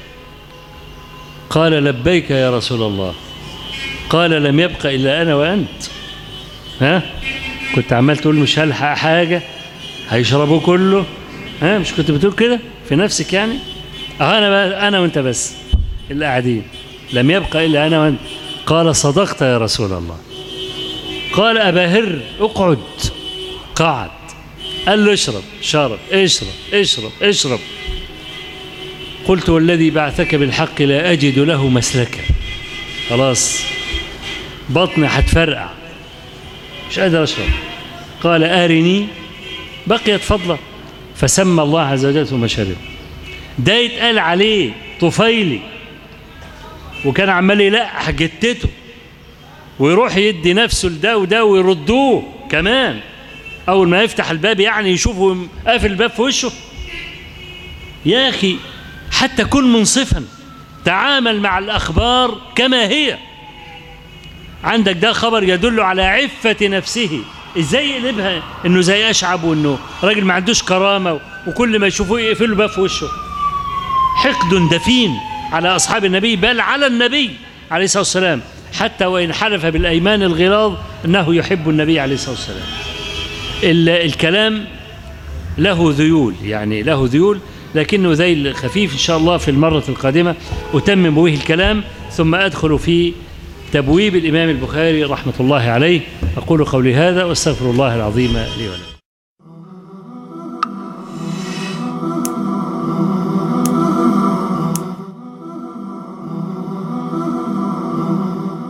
قال لبيك يا رسول الله قال لم يبق إلا أنا وأنت ها كنت عمال تقول مش هلحق حاجة هيشربوا كله ها مش كنت بتقول كده في نفسك يعني أه أنا بقى أنا وأنت بس اللي قاعدين لم يبق إلا أنا وأنت قال صدقت يا رسول الله قال أبا هر اقعد قعد قال له اشرب شرب اشرب اشرب اشرب قلت والذي بعثك بالحق لا أجد له مسلكا خلاص بطني هتفرقع مش قادر أشرب قال آرني بقيت فضلة فسمى الله عز وجل ثم شرب ده يتقال عليه طفيلي وكان عمال يلقح جتته ويروح يدي نفسه لده وده ويردوه كمان أول ما يفتح الباب يعني يشوفه قافل الباب في وشه يا أخي حتى كن منصفا تعامل مع الأخبار كما هي عندك ده خبر يدل على عفة نفسه ازاي يقلبها انه زي اشعب وانه راجل ما عندوش كرامة وكل ما يشوفوه يقفلوا الباب في وشه حقد دفين على أصحاب النبي بل على النبي عليه الصلاة والسلام حتى وإن حلف بالأيمان الغلاظ أنه يحب النبي عليه الصلاة والسلام الكلام له ذيول يعني له ذيول لكنه ذيل خفيف إن شاء الله في المرة القادمة أتمم به الكلام ثم أدخل في تبويب الإمام البخاري رحمة الله عليه أقول قولي هذا واستغفر الله العظيم لي ولكم